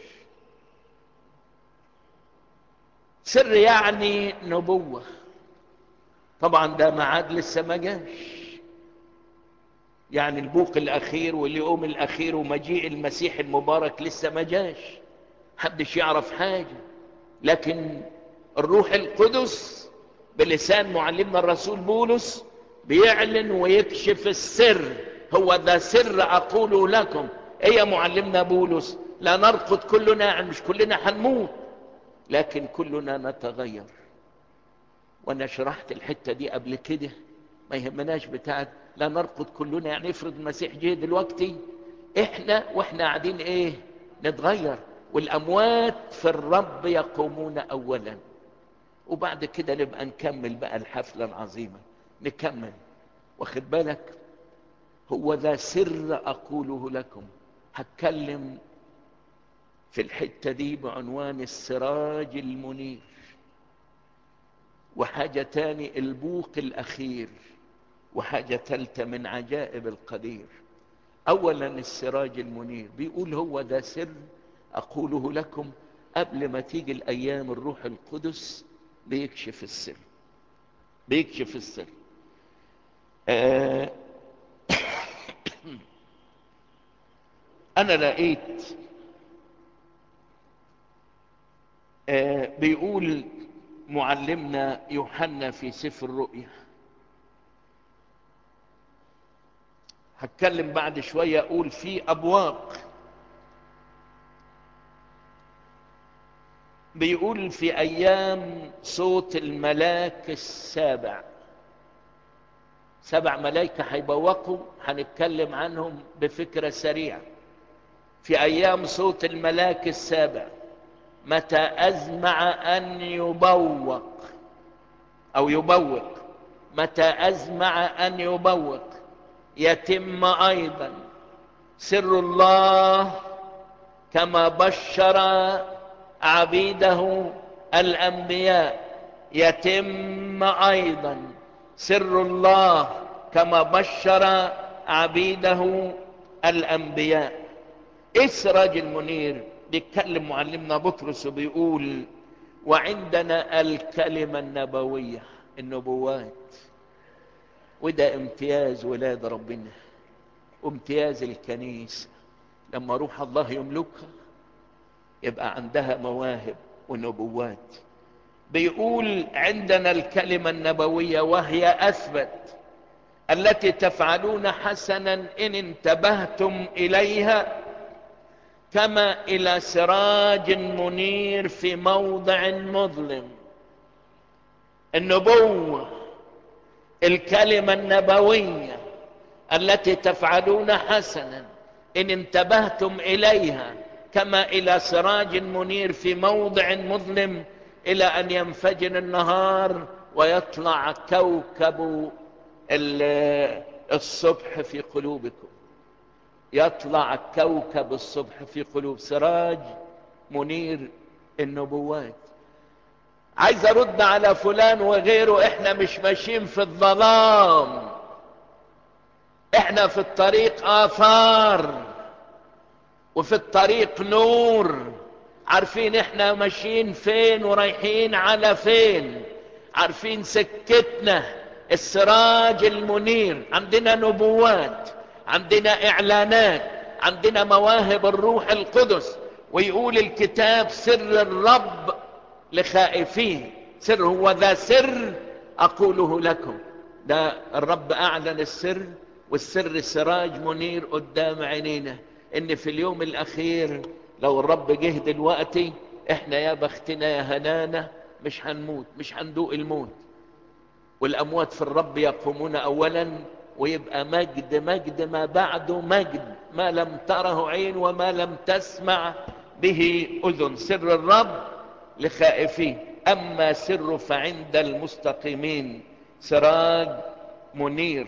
سر يعني نبوة طبعا ده معاد لسه ما جاش يعني البوق الاخير واليوم الاخير ومجيء المسيح المبارك لسه ما جاش محدش يعرف حاجة لكن الروح القدس بلسان معلمنا الرسول بولس بيعلن ويكشف السر هو ذا سر اقوله لكم ايه يا معلمنا بولس لا نرقد كلنا يعني مش كلنا هنموت لكن كلنا نتغير وانا شرحت الحتة دي قبل كده ما يهمناش بتاعت لا نرقد كلنا يعني افرض المسيح جه دلوقتي احنا واحنا قاعدين ايه نتغير والاموات في الرب يقومون اولا وبعد كده نبقى نكمل بقى الحفلة العظيمة نكمل واخد بالك هو ذا سر اقوله لكم هتكلم في الحتة دي بعنوان السراج المنير وحاجة تاني البوق الأخير وحاجة تالتة من عجائب القدير أولا السراج المنير بيقول هو ده سر أقوله لكم قبل ما تيجي الأيام الروح القدس بيكشف السر بيكشف السر آه أنا لقيت آه بيقول معلمنا يوحنا في سفر الرؤيا هتكلم بعد شوية أقول في أبواق بيقول في أيام صوت الملاك السابع سبع ملائكة هيبوقوا هنتكلم عنهم بفكرة سريعة في أيام صوت الملاك السابع متى أزمع أن يبوق أو يبوق متى أزمع أن يبوق يتم أيضا سر الله كما بشر عبيده الأنبياء يتم أيضا سر الله كما بشر عبيده الأنبياء إسراج المنير بيتكلم معلمنا بطرس وبيقول وعندنا الكلمة النبوية النبوات وده امتياز ولاد ربنا وامتياز الكنيسة لما روح الله يملكها يبقى عندها مواهب ونبوات بيقول عندنا الكلمة النبوية وهي أثبت التي تفعلون حسنا إن انتبهتم إليها كما إلى سراج منير في موضع مظلم النبوة الكلمة النبوية التي تفعلون حسنا إن انتبهتم إليها كما إلى سراج منير في موضع مظلم إلى أن ينفجر النهار ويطلع كوكب الصبح في قلوبكم يطلع كوكب الصبح في قلوب سراج منير النبوات عايز ارد على فلان وغيره احنا مش ماشيين في الظلام احنا في الطريق اثار وفي الطريق نور عارفين احنا ماشيين فين ورايحين على فين عارفين سكتنا السراج المنير عندنا نبوات عندنا اعلانات عندنا مواهب الروح القدس ويقول الكتاب سر الرب لخائفين سر هو ذا سر اقوله لكم ده الرب اعلن السر والسر سراج منير قدام عينينا ان في اليوم الاخير لو الرب جه دلوقتي احنا يا بختنا يا هنانا مش هنموت مش هندوق الموت والاموات في الرب يقومون اولا ويبقى مجد مجد ما بعده مجد ما لم تره عين وما لم تسمع به اذن سر الرب لخائفين اما سر فعند المستقيمين سراج منير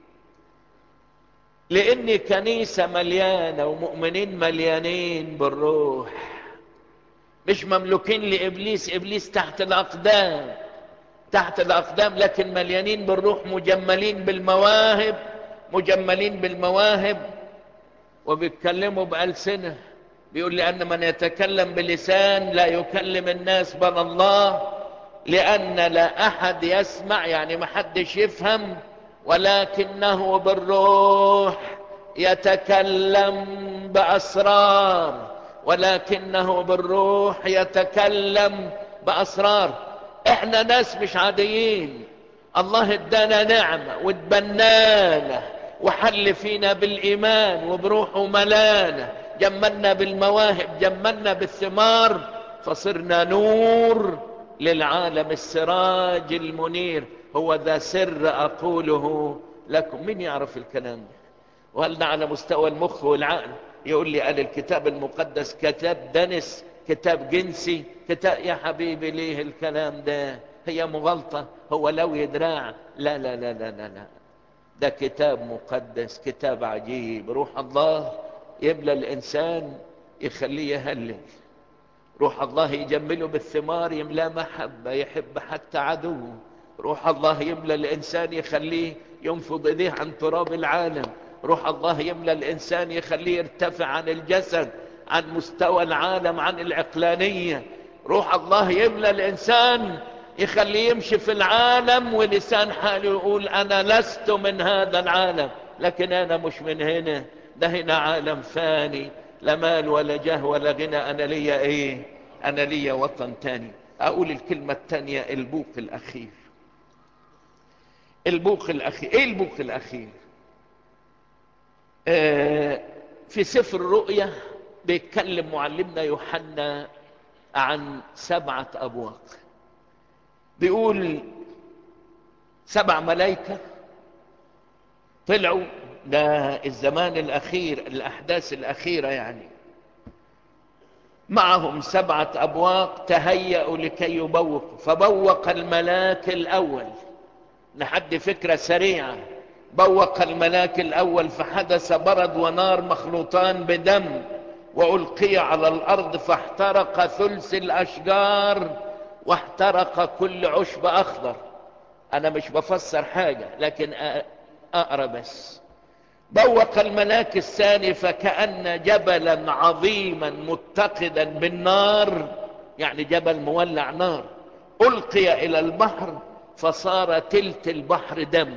لان كنيسة مليانة ومؤمنين مليانين بالروح مش مملوكين لابليس ابليس تحت الاقدام تحت الاقدام لكن مليانين بالروح مجملين بالمواهب مجملين بالمواهب وبيتكلموا بألسنة بيقول لأن من يتكلم بلسان لا يكلم الناس بل الله لأن لا أحد يسمع يعني ما حدش يفهم ولكنه بالروح يتكلم بأسرار ولكنه بالروح يتكلم بأسرار احنا ناس مش عاديين الله ادانا نعمة واتبنانا وحل فينا بالإيمان وبروحه ملانا جملنا بالمواهب جملنا بالثمار فصرنا نور للعالم السراج المنير هو ذا سر أقوله لكم مين يعرف الكلام ده وهل على مستوى المخ والعقل يقول لي قال الكتاب المقدس كتاب دنس كتاب جنسي كتاب يا حبيبي ليه الكلام ده هي مغلطة هو لو يدراع لا لا لا لا لا لا ده كتاب مقدس كتاب عجيب روح الله يملى الإنسان يخليه يهلل روح الله يجمله بالثمار يملاه محبة يحب حتى عدوه روح الله يملى الإنسان يخليه ينفض إيديه عن تراب العالم روح الله يملى الإنسان يخليه يرتفع عن الجسد عن مستوى العالم عن العقلانية روح الله يملى الإنسان يخليه يمشي في العالم ولسان حاله يقول أنا لست من هذا العالم لكن أنا مش من هنا ده هنا عالم فاني لا مال ولا جاه ولا غنى أنا ليا إيه أنا ليا وطن تاني أقول الكلمة التانية البوق الأخير البوق الأخير إيه البوق الأخير آه في سفر الرؤيا بيتكلم معلمنا يوحنا عن سبعة أبواق بيقول سبع ملائكة طلعوا ده الزمان الأخير الأحداث الأخيرة يعني معهم سبعة أبواق تهيأوا لكي يبوقوا فبوق الملاك الأول لحد فكرة سريعة بوق الملاك الأول فحدث برد ونار مخلوطان بدم وألقي على الأرض فاحترق ثلث الأشجار واحترق كل عشب أخضر أنا مش بفسر حاجة لكن أقرأ بس بوق الملاك الثاني فكأن جبلا عظيما متقدا بالنار يعني جبل مولع نار ألقي إلى البحر فصار تلت البحر دم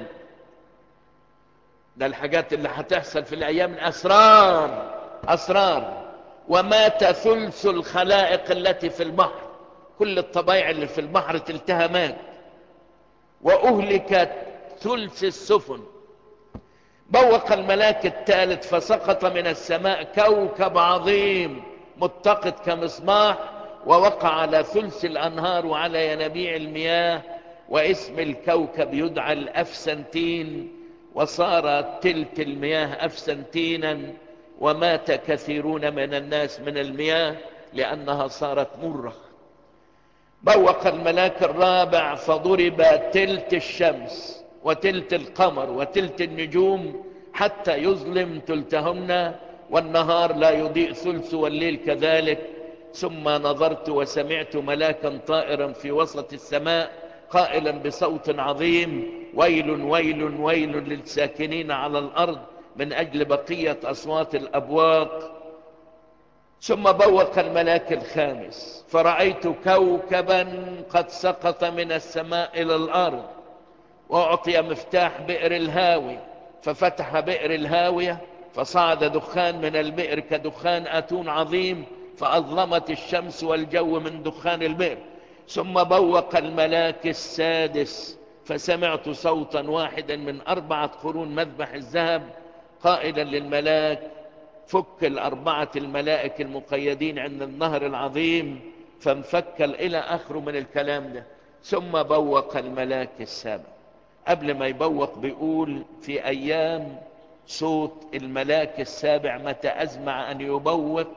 ده الحاجات اللي هتحصل في الأيام أسرار أسرار ومات ثلث الخلائق التي في البحر كل الطبيعة اللي في البحر تلتها مات وأهلكت ثلث السفن بوق الملاك الثالث فسقط من السماء كوكب عظيم متقد كمصباح ووقع على ثلث الأنهار وعلى ينابيع المياه واسم الكوكب يدعى الأفسنتين وصار تلت المياه أفسنتينا ومات كثيرون من الناس من المياه لأنها صارت مرة بوق الملاك الرابع فضرب تلت الشمس وتلت القمر وتلت النجوم حتى يظلم تلتهن والنهار لا يضيء ثلث والليل كذلك ثم نظرت وسمعت ملاكا طائرا في وسط السماء قائلا بصوت عظيم ويل ويل ويل للساكنين على الأرض من أجل بقية أصوات الأبواق ثم بوق الملاك الخامس فرأيت كوكبا قد سقط من السماء إلى الأرض وأعطي مفتاح بئر الهاوي ففتح بئر الهاوية فصعد دخان من البئر كدخان أتون عظيم فأظلمت الشمس والجو من دخان البئر ثم بوق الملاك السادس فسمعت صوتا واحدا من أربعة قرون مذبح الذهب قائلا للملاك فك الأربعة الملائك المقيدين عند النهر العظيم فانفك إلى آخره من الكلام ده ثم بوق الملاك السابع قبل ما يبوق بيقول في أيام صوت الملاك السابع متى أزمع أن يبوق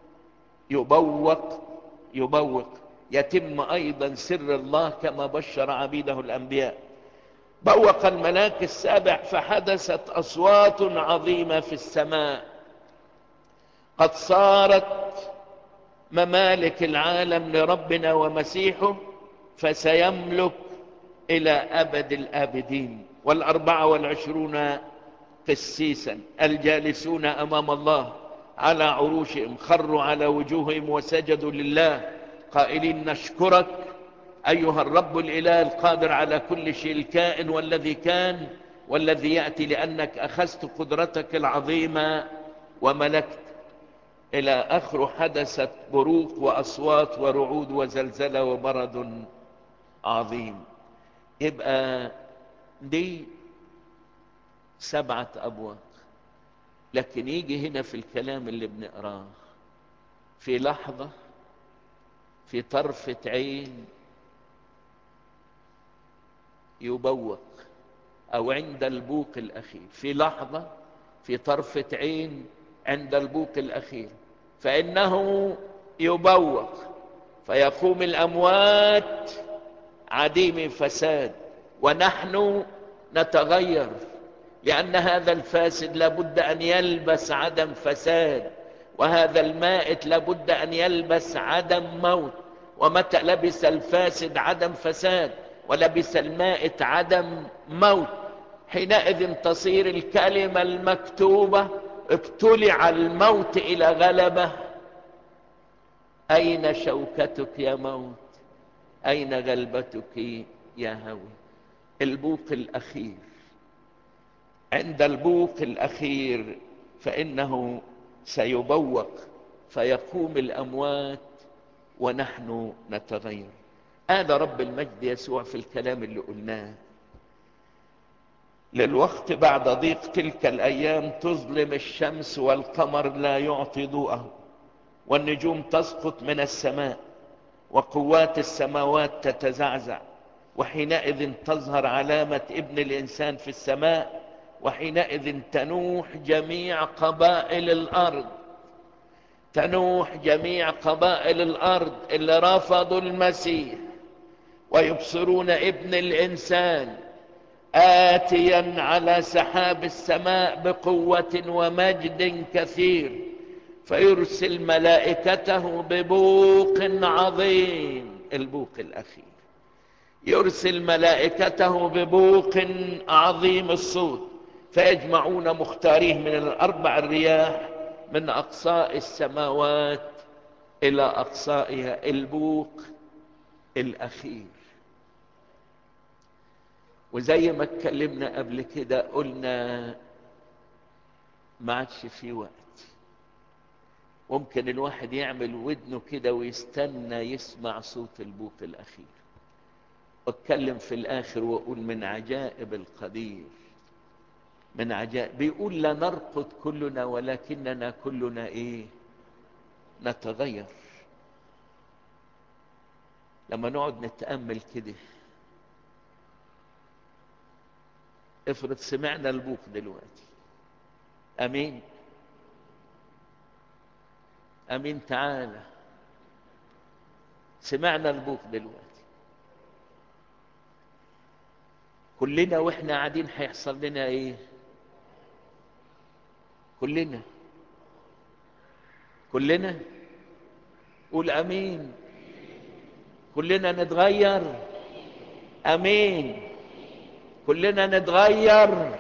يبوق يبوق يتم أيضا سر الله كما بشر عبيده الأنبياء بوق الملاك السابع فحدثت أصوات عظيمة في السماء قد صارت ممالك العالم لربنا ومسيحه فسيملك إلى أبد الآبدين والأربعة والعشرون قسيسا الجالسون أمام الله على عروشهم خروا على وجوههم وسجدوا لله قائلين نشكرك أيها الرب الإله القادر على كل شيء الكائن والذي كان والذي يأتي لأنك أخذت قدرتك العظيمة وملكت إلى آخر حدثت بروق وأصوات ورعود وزلزلة وبرد عظيم يبقى دي سبعة أبواق لكن يجي هنا في الكلام اللي بنقراه في لحظة في طرفة عين يبوق أو عند البوق الأخير في لحظة في طرفة عين عند البوق الأخير فإنه يبوق فيقوم الأموات عديم فساد ونحن نتغير لأن هذا الفاسد لابد أن يلبس عدم فساد وهذا المائت لابد أن يلبس عدم موت ومتى لبس الفاسد عدم فساد ولبس المائت عدم موت حينئذ تصير الكلمة المكتوبة ابتلع الموت إلى غلبة أين شوكتك يا موت أين غلبتك يا هوي البوق الأخير عند البوق الأخير فإنه سيبوق فيقوم الأموات ونحن نتغير هذا رب المجد يسوع في الكلام اللي قلناه للوقت بعد ضيق تلك الأيام تظلم الشمس والقمر لا يعطي ضوءه والنجوم تسقط من السماء وقوات السماوات تتزعزع وحينئذ تظهر علامة ابن الإنسان في السماء وحينئذ تنوح جميع قبائل الأرض تنوح جميع قبائل الارض اللي رفضوا المسيح ويبصرون ابن الانسان اتيا على سحاب السماء بقوه ومجد كثير فيرسل ملائكته ببوق عظيم البوق الاخير يرسل ملائكته ببوق عظيم الصوت فيجمعون مختاريه من الاربع الرياح من اقصاء السماوات الى اقصائها البوق الاخير وزي ما اتكلمنا قبل كده قلنا ما عادش في وقت ممكن الواحد يعمل ودنه كده ويستنى يسمع صوت البوق الاخير واتكلم في الاخر واقول من عجائب القدير من عجائب بيقول لا نرقد كلنا ولكننا كلنا ايه نتغير لما نقعد نتامل كده افرض سمعنا البوق دلوقتي امين امين تعالى سمعنا البوق دلوقتي كلنا واحنا قاعدين هيحصل لنا ايه كلنا كلنا قول امين كلنا نتغير امين كلنا نتغير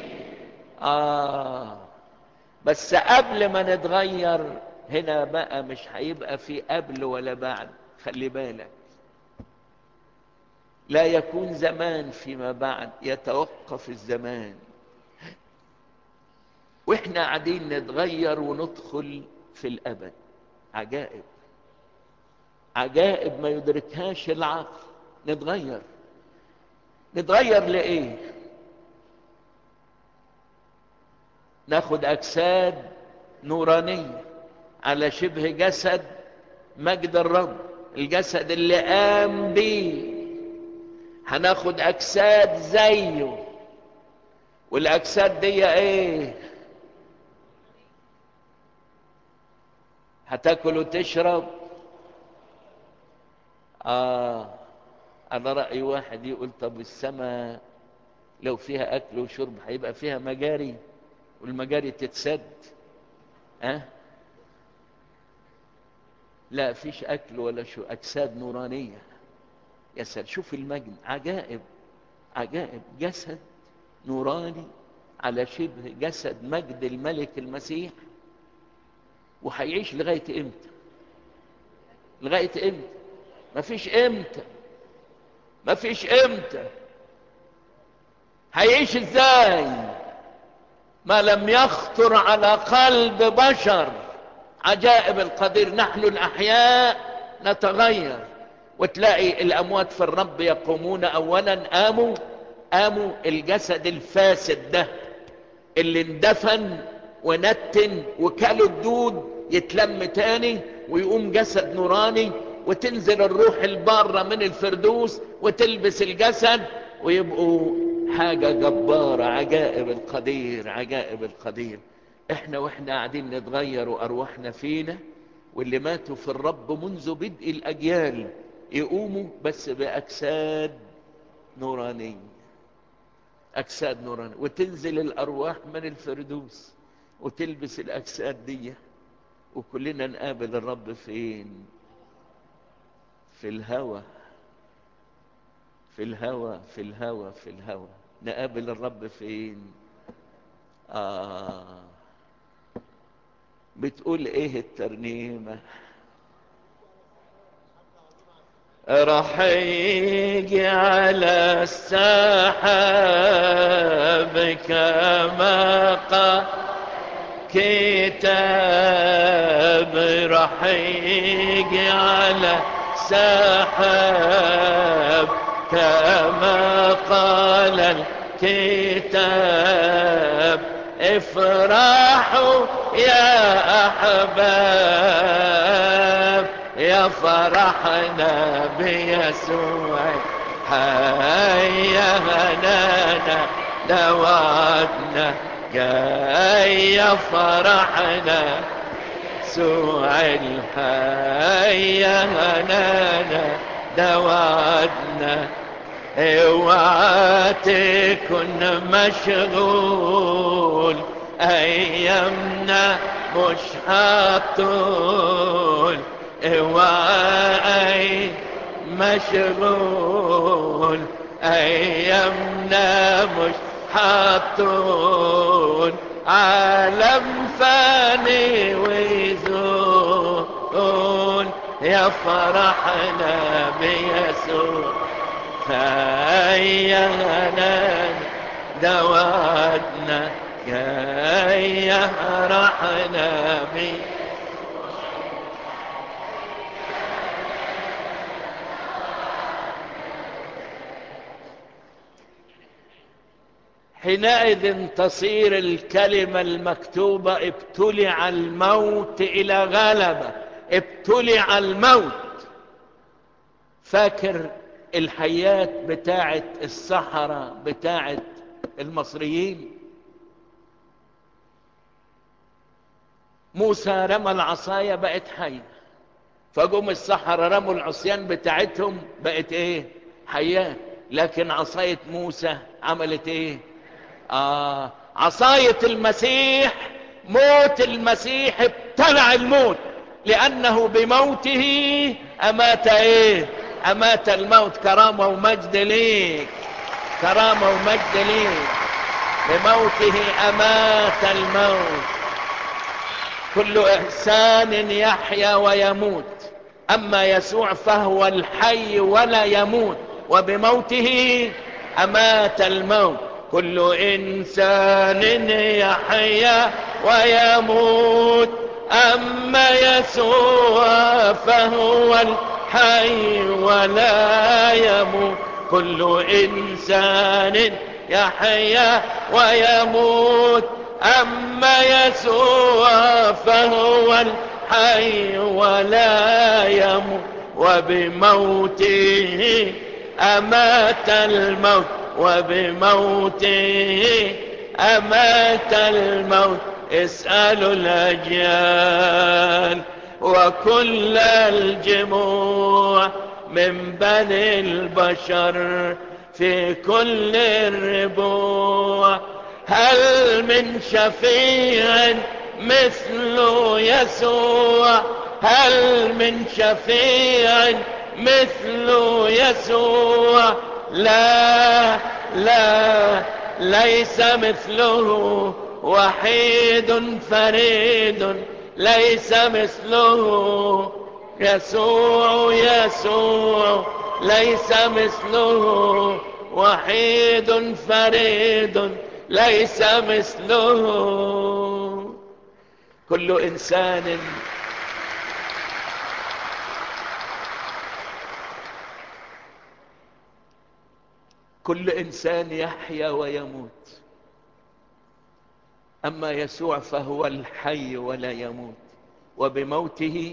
اه بس قبل ما نتغير هنا بقى مش هيبقى في قبل ولا بعد خلي بالك لا يكون زمان فيما بعد يتوقف الزمان واحنا قاعدين نتغير وندخل في الابد عجائب عجائب ما يدركهاش العقل نتغير نتغير لايه ناخد اجساد نورانيه على شبه جسد مجد الرب الجسد اللي قام بيه هناخد اجساد زيه والاجساد دي ايه هتاكل وتشرب اه انا راي واحد يقول طب السماء لو فيها اكل وشرب هيبقى فيها مجاري والمجاري تتسد ها أه؟ لا فيش اكل ولا شو اجساد نورانيه يا سلام شوف المجد عجائب عجائب جسد نوراني على شبه جسد مجد الملك المسيح وهيعيش لغايه امتى لغايه امتى مفيش امتى مفيش امتى هيعيش ازاي ما لم يخطر على قلب بشر عجائب القدير نحن الاحياء نتغير وتلاقي الاموات في الرب يقومون اولا قاموا قاموا الجسد الفاسد ده اللي اندفن ونتن وكلوا الدود يتلم تاني ويقوم جسد نوراني وتنزل الروح البارة من الفردوس وتلبس الجسد ويبقوا حاجة جبارة عجائب القدير عجائب القدير احنا واحنا قاعدين نتغير وارواحنا فينا واللي ماتوا في الرب منذ بدء الاجيال يقوموا بس باجساد نورانيه اجساد نورانيه وتنزل الارواح من الفردوس وتلبس الاجساد دي وكلنا نقابل الرب فين في الهوى في الهوى في الهوى في الهوى نقابل الرب فين آه بتقول ايه الترنيمة راح يجي على السحاب كما قال كتاب راح يجي على سحاب كما قال الكتاب افرحوا يا احباب يا فرحنا بيسوع هيا هنانا دواتنا جاي فرحنا يسوع الحي هنانا دوادنا اوعى تكن مشغول ايامنا مش هطول اوعى مشغول ايامنا مش هطول عالم فاني ويزول يا فرحنا بيسوع هيا دوادنا يا فرحنا بيسوع حينئذ تصير الكلمة المكتوبة ابتلع الموت إلى غلبة ابتلع الموت فاكر الحيات بتاعت الصحراء بتاعت المصريين موسى رمى العصاية بقت حية فجم الصحراء رموا العصيان بتاعتهم بقت ايه حيات لكن عصاية موسى عملت ايه آه عصاية المسيح موت المسيح ابتلع الموت لأنه بموته أمات إيه أمات الموت كرامة ومجد ليك كرامة ومجد ليك بموته أمات الموت كل إنسان يحيا ويموت أما يسوع فهو الحي ولا يموت وبموته أمات الموت كل إنسان يحيا ويموت أما يسوع فهو الحي ولا يموت كل إنسان يحيا ويموت أما يسوع فهو الحي ولا يموت وبموته أمات الموت وبموته أمات الموت اسألوا الأجيال وكل الجموع من بني البشر في كل الربوع هل من شفيع مثل يسوع هل من شفيع مثل يسوع لا لا ليس مثله وحيد فريد ليس مثله يسوع يسوع ليس مثله وحيد فريد ليس مثله كل انسان كل انسان يحيا ويموت اما يسوع فهو الحي ولا يموت وبموته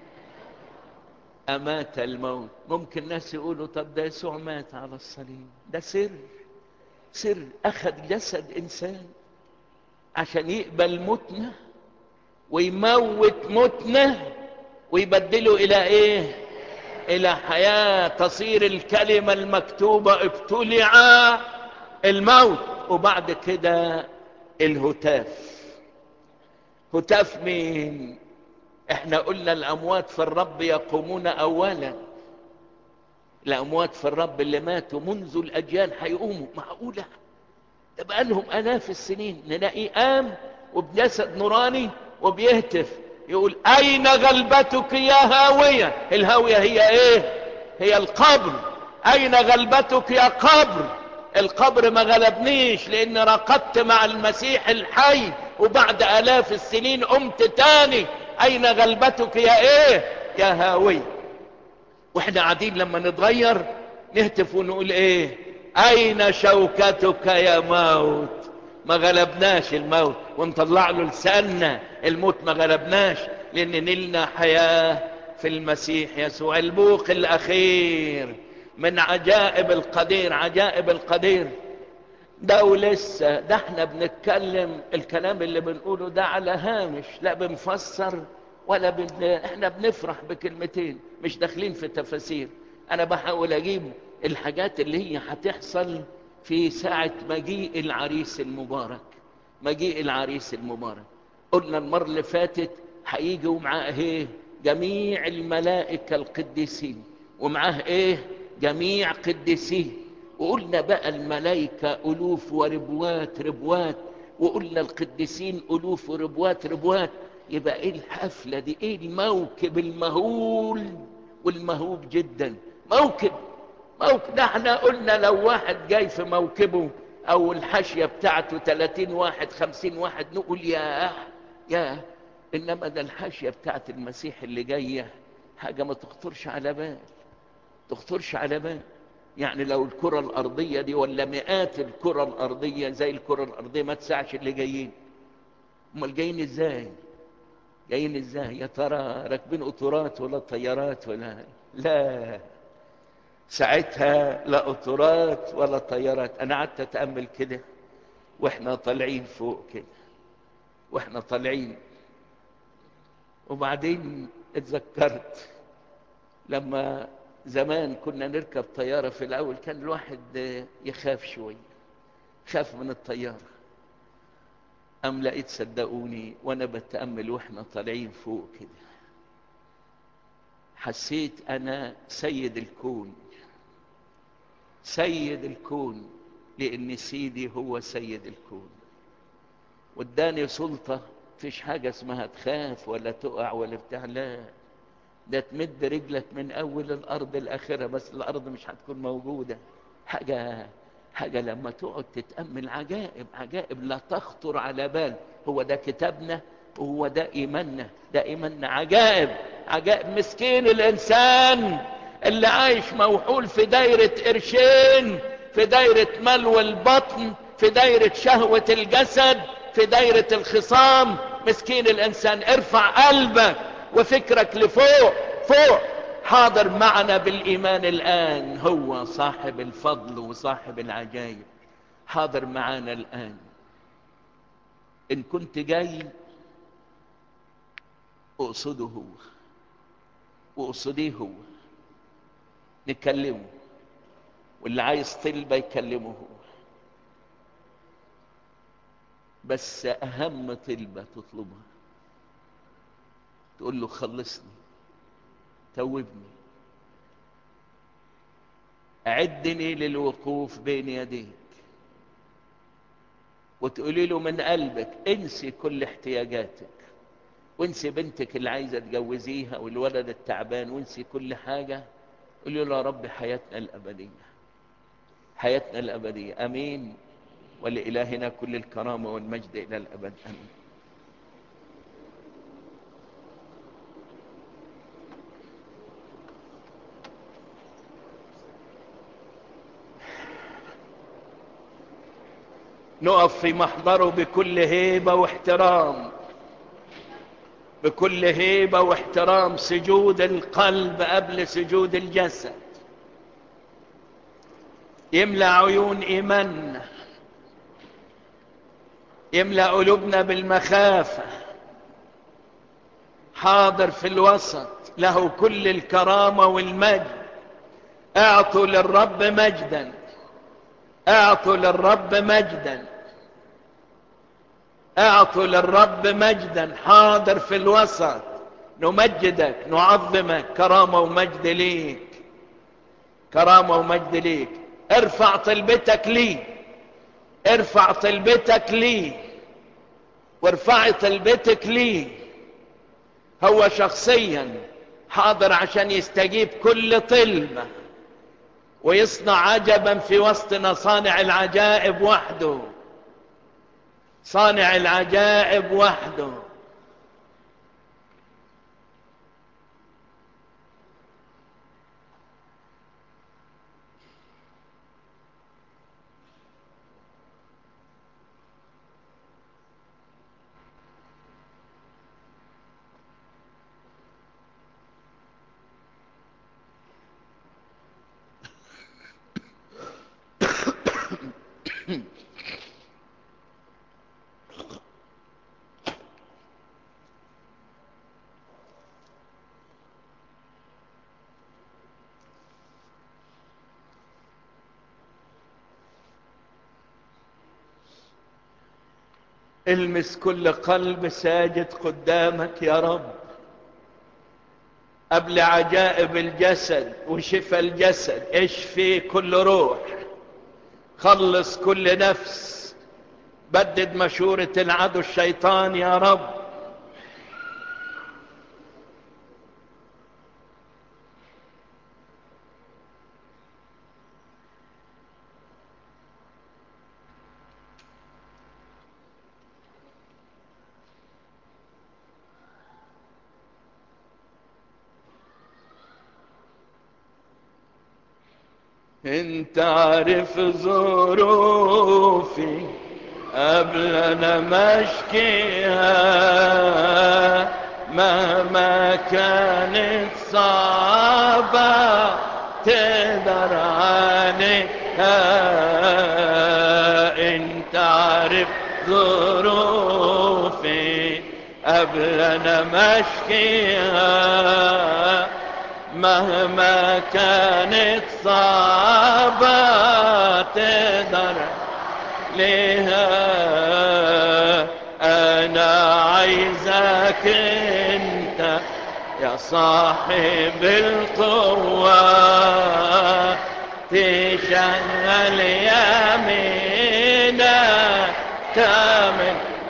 امات الموت ممكن ناس يقولوا طب ده يسوع مات على الصليب ده سر سر اخذ جسد انسان عشان يقبل موتنا ويموت موتنا ويبدله الى ايه الى حياة تصير الكلمة المكتوبة ابتلع الموت وبعد كده الهتاف هتاف مين احنا قلنا الاموات في الرب يقومون اولا الاموات في الرب اللي ماتوا منذ الاجيال هيقوموا معقولة ده بقالهم الاف السنين نلاقيه قام وبجسد نوراني وبيهتف يقول اين غلبتك يا هاوية الهاوية هي ايه هي القبر اين غلبتك يا قبر القبر ما غلبنيش لان رقدت مع المسيح الحي وبعد الاف السنين قمت تاني اين غلبتك يا ايه يا هاوية واحنا قاعدين لما نتغير نهتف ونقول ايه اين شوكتك يا موت ما غلبناش الموت ونطلع له لساننا الموت ما غلبناش لان نلنا حياة في المسيح يسوع البوق الاخير من عجائب القدير عجائب القدير ده ولسه ده احنا بنتكلم الكلام اللي بنقوله ده على هامش لا بنفسر ولا بن... احنا بنفرح بكلمتين مش داخلين في تفاسير انا بحاول اجيب الحاجات اللي هي هتحصل في ساعة مجيء العريس المبارك مجيء العريس المبارك قلنا المرة اللي فاتت هيجوا معاه ايه جميع الملائكة القديسين ومعاه ايه جميع قديسين وقلنا بقى الملائكة ألوف وربوات ربوات وقلنا القديسين ألوف وربوات ربوات يبقى ايه الحفلة دي ايه الموكب المهول والمهوب جدا موكب موكب ده احنا قلنا لو واحد جاي في موكبه او الحاشية بتاعته 30 واحد 50 واحد نقول يا يا انما ده الحاشية بتاعت المسيح اللي جاية حاجة ما تخطرش على بال تخطرش على بال يعني لو الكرة الأرضية دي ولا مئات الكرة الأرضية زي الكرة الأرضية ما تسعش اللي جايين امال جايين ازاي جايين ازاي يا ترى راكبين قطورات ولا طيارات ولا لا ساعتها لا قطورات ولا طيارات انا قعدت اتامل كده واحنا طالعين فوق كده واحنا طالعين وبعدين اتذكرت لما زمان كنا نركب طيارة في الأول كان الواحد يخاف شوية خاف من الطيارة أم لقيت صدقوني وأنا بتأمل وإحنا طالعين فوق كده حسيت أنا سيد الكون سيد الكون لأن سيدي هو سيد الكون واداني سلطة فيش حاجة اسمها تخاف ولا تقع ولا بتاع لا ده تمد رجلك من اول الارض الاخرة بس الارض مش هتكون موجودة حاجة حاجة لما تقعد تتأمل عجائب عجائب لا تخطر على بال هو ده كتابنا وهو ده ايماننا ده ايماننا عجائب عجائب مسكين الانسان اللي عايش موحول في دايرة قرشين في دايرة ملو البطن في دايرة شهوة الجسد في دايرة الخصام مسكين الانسان ارفع قلبك وفكرك لفوق فوق حاضر معنا بالإيمان الآن هو صاحب الفضل وصاحب العجائب حاضر معنا الآن إن كنت جاي أقصده هو وأقصديه هو نكلمه واللي عايز طلبة يكلمه هو بس أهم طلبة تطلبها تقول له خلصني توبني أعدني للوقوف بين يديك وتقولي له من قلبك انسي كل احتياجاتك وانسي بنتك اللي عايزة تجوزيها والولد التعبان وانسي كل حاجة قولي له يا رب حياتنا الأبدية حياتنا الأبدية أمين ولإلهنا كل الكرامة والمجد إلى الأبد أمين نقف في محضره بكل هيبة واحترام بكل هيبة واحترام سجود القلب قبل سجود الجسد يملأ عيون إيماننا يملأ قلوبنا بالمخافة حاضر في الوسط له كل الكرامة والمجد اعطوا للرب مجدا اعطوا للرب مجدا اعطوا للرب مجدا حاضر في الوسط نمجدك نعظمك كرامة ومجد ليك كرامة ومجد ليك ارفع طلبتك لي ارفع طلبتك لي وارفعي طلبتك لي هو شخصيا حاضر عشان يستجيب كل طلبه ويصنع عجبا في وسطنا صانع العجائب وحده صانع العجائب وحده المس كل قلب ساجد قدامك يا رب قبل عجائب الجسد وشفى الجسد اشفي كل روح خلص كل نفس بدد مشورة العدو الشيطان يا رب انت عارف ظروفي قبل انا مشكيها مهما كانت صعبة تقدر عليها انت عارف ظروفي قبل انا مشكيها مهما كانت صعبة تقدر لها أنا عايزك أنت يا صاحب القوة تشغل يمينك تعمل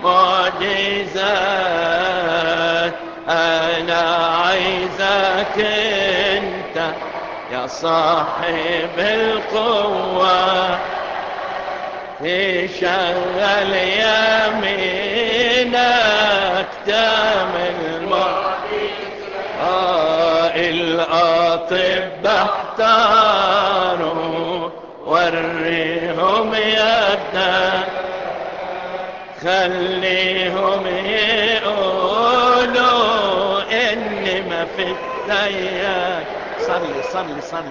معجزات أنا عايزك أنت يا صاحب القوة تشغل يمينك تعمل آه الأطباء احتاروا وريهم يدك خليهم يقولوا إن ما في زيك صلي صلي صلي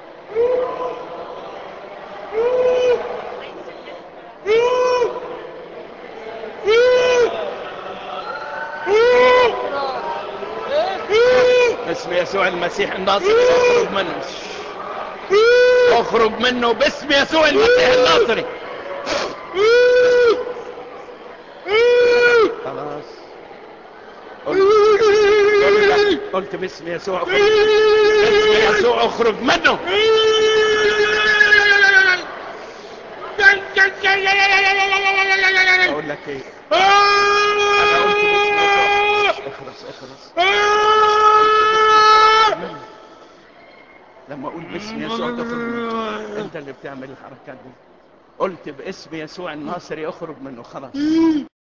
باسم يسوع المسيح الناصري اخرج منه اخرج منه باسم يسوع المسيح الناصري خلاص قلت, قلت باسم يسوع اخرج باسم يسوع اخرج منه اقول لك ايه انا قلت باسم يسوع اخرس اخرس لما اقول باسم يسوع تخرج منه انت اللي بتعمل الحركات دي قلت باسم يسوع الناصري اخرج منه خلاص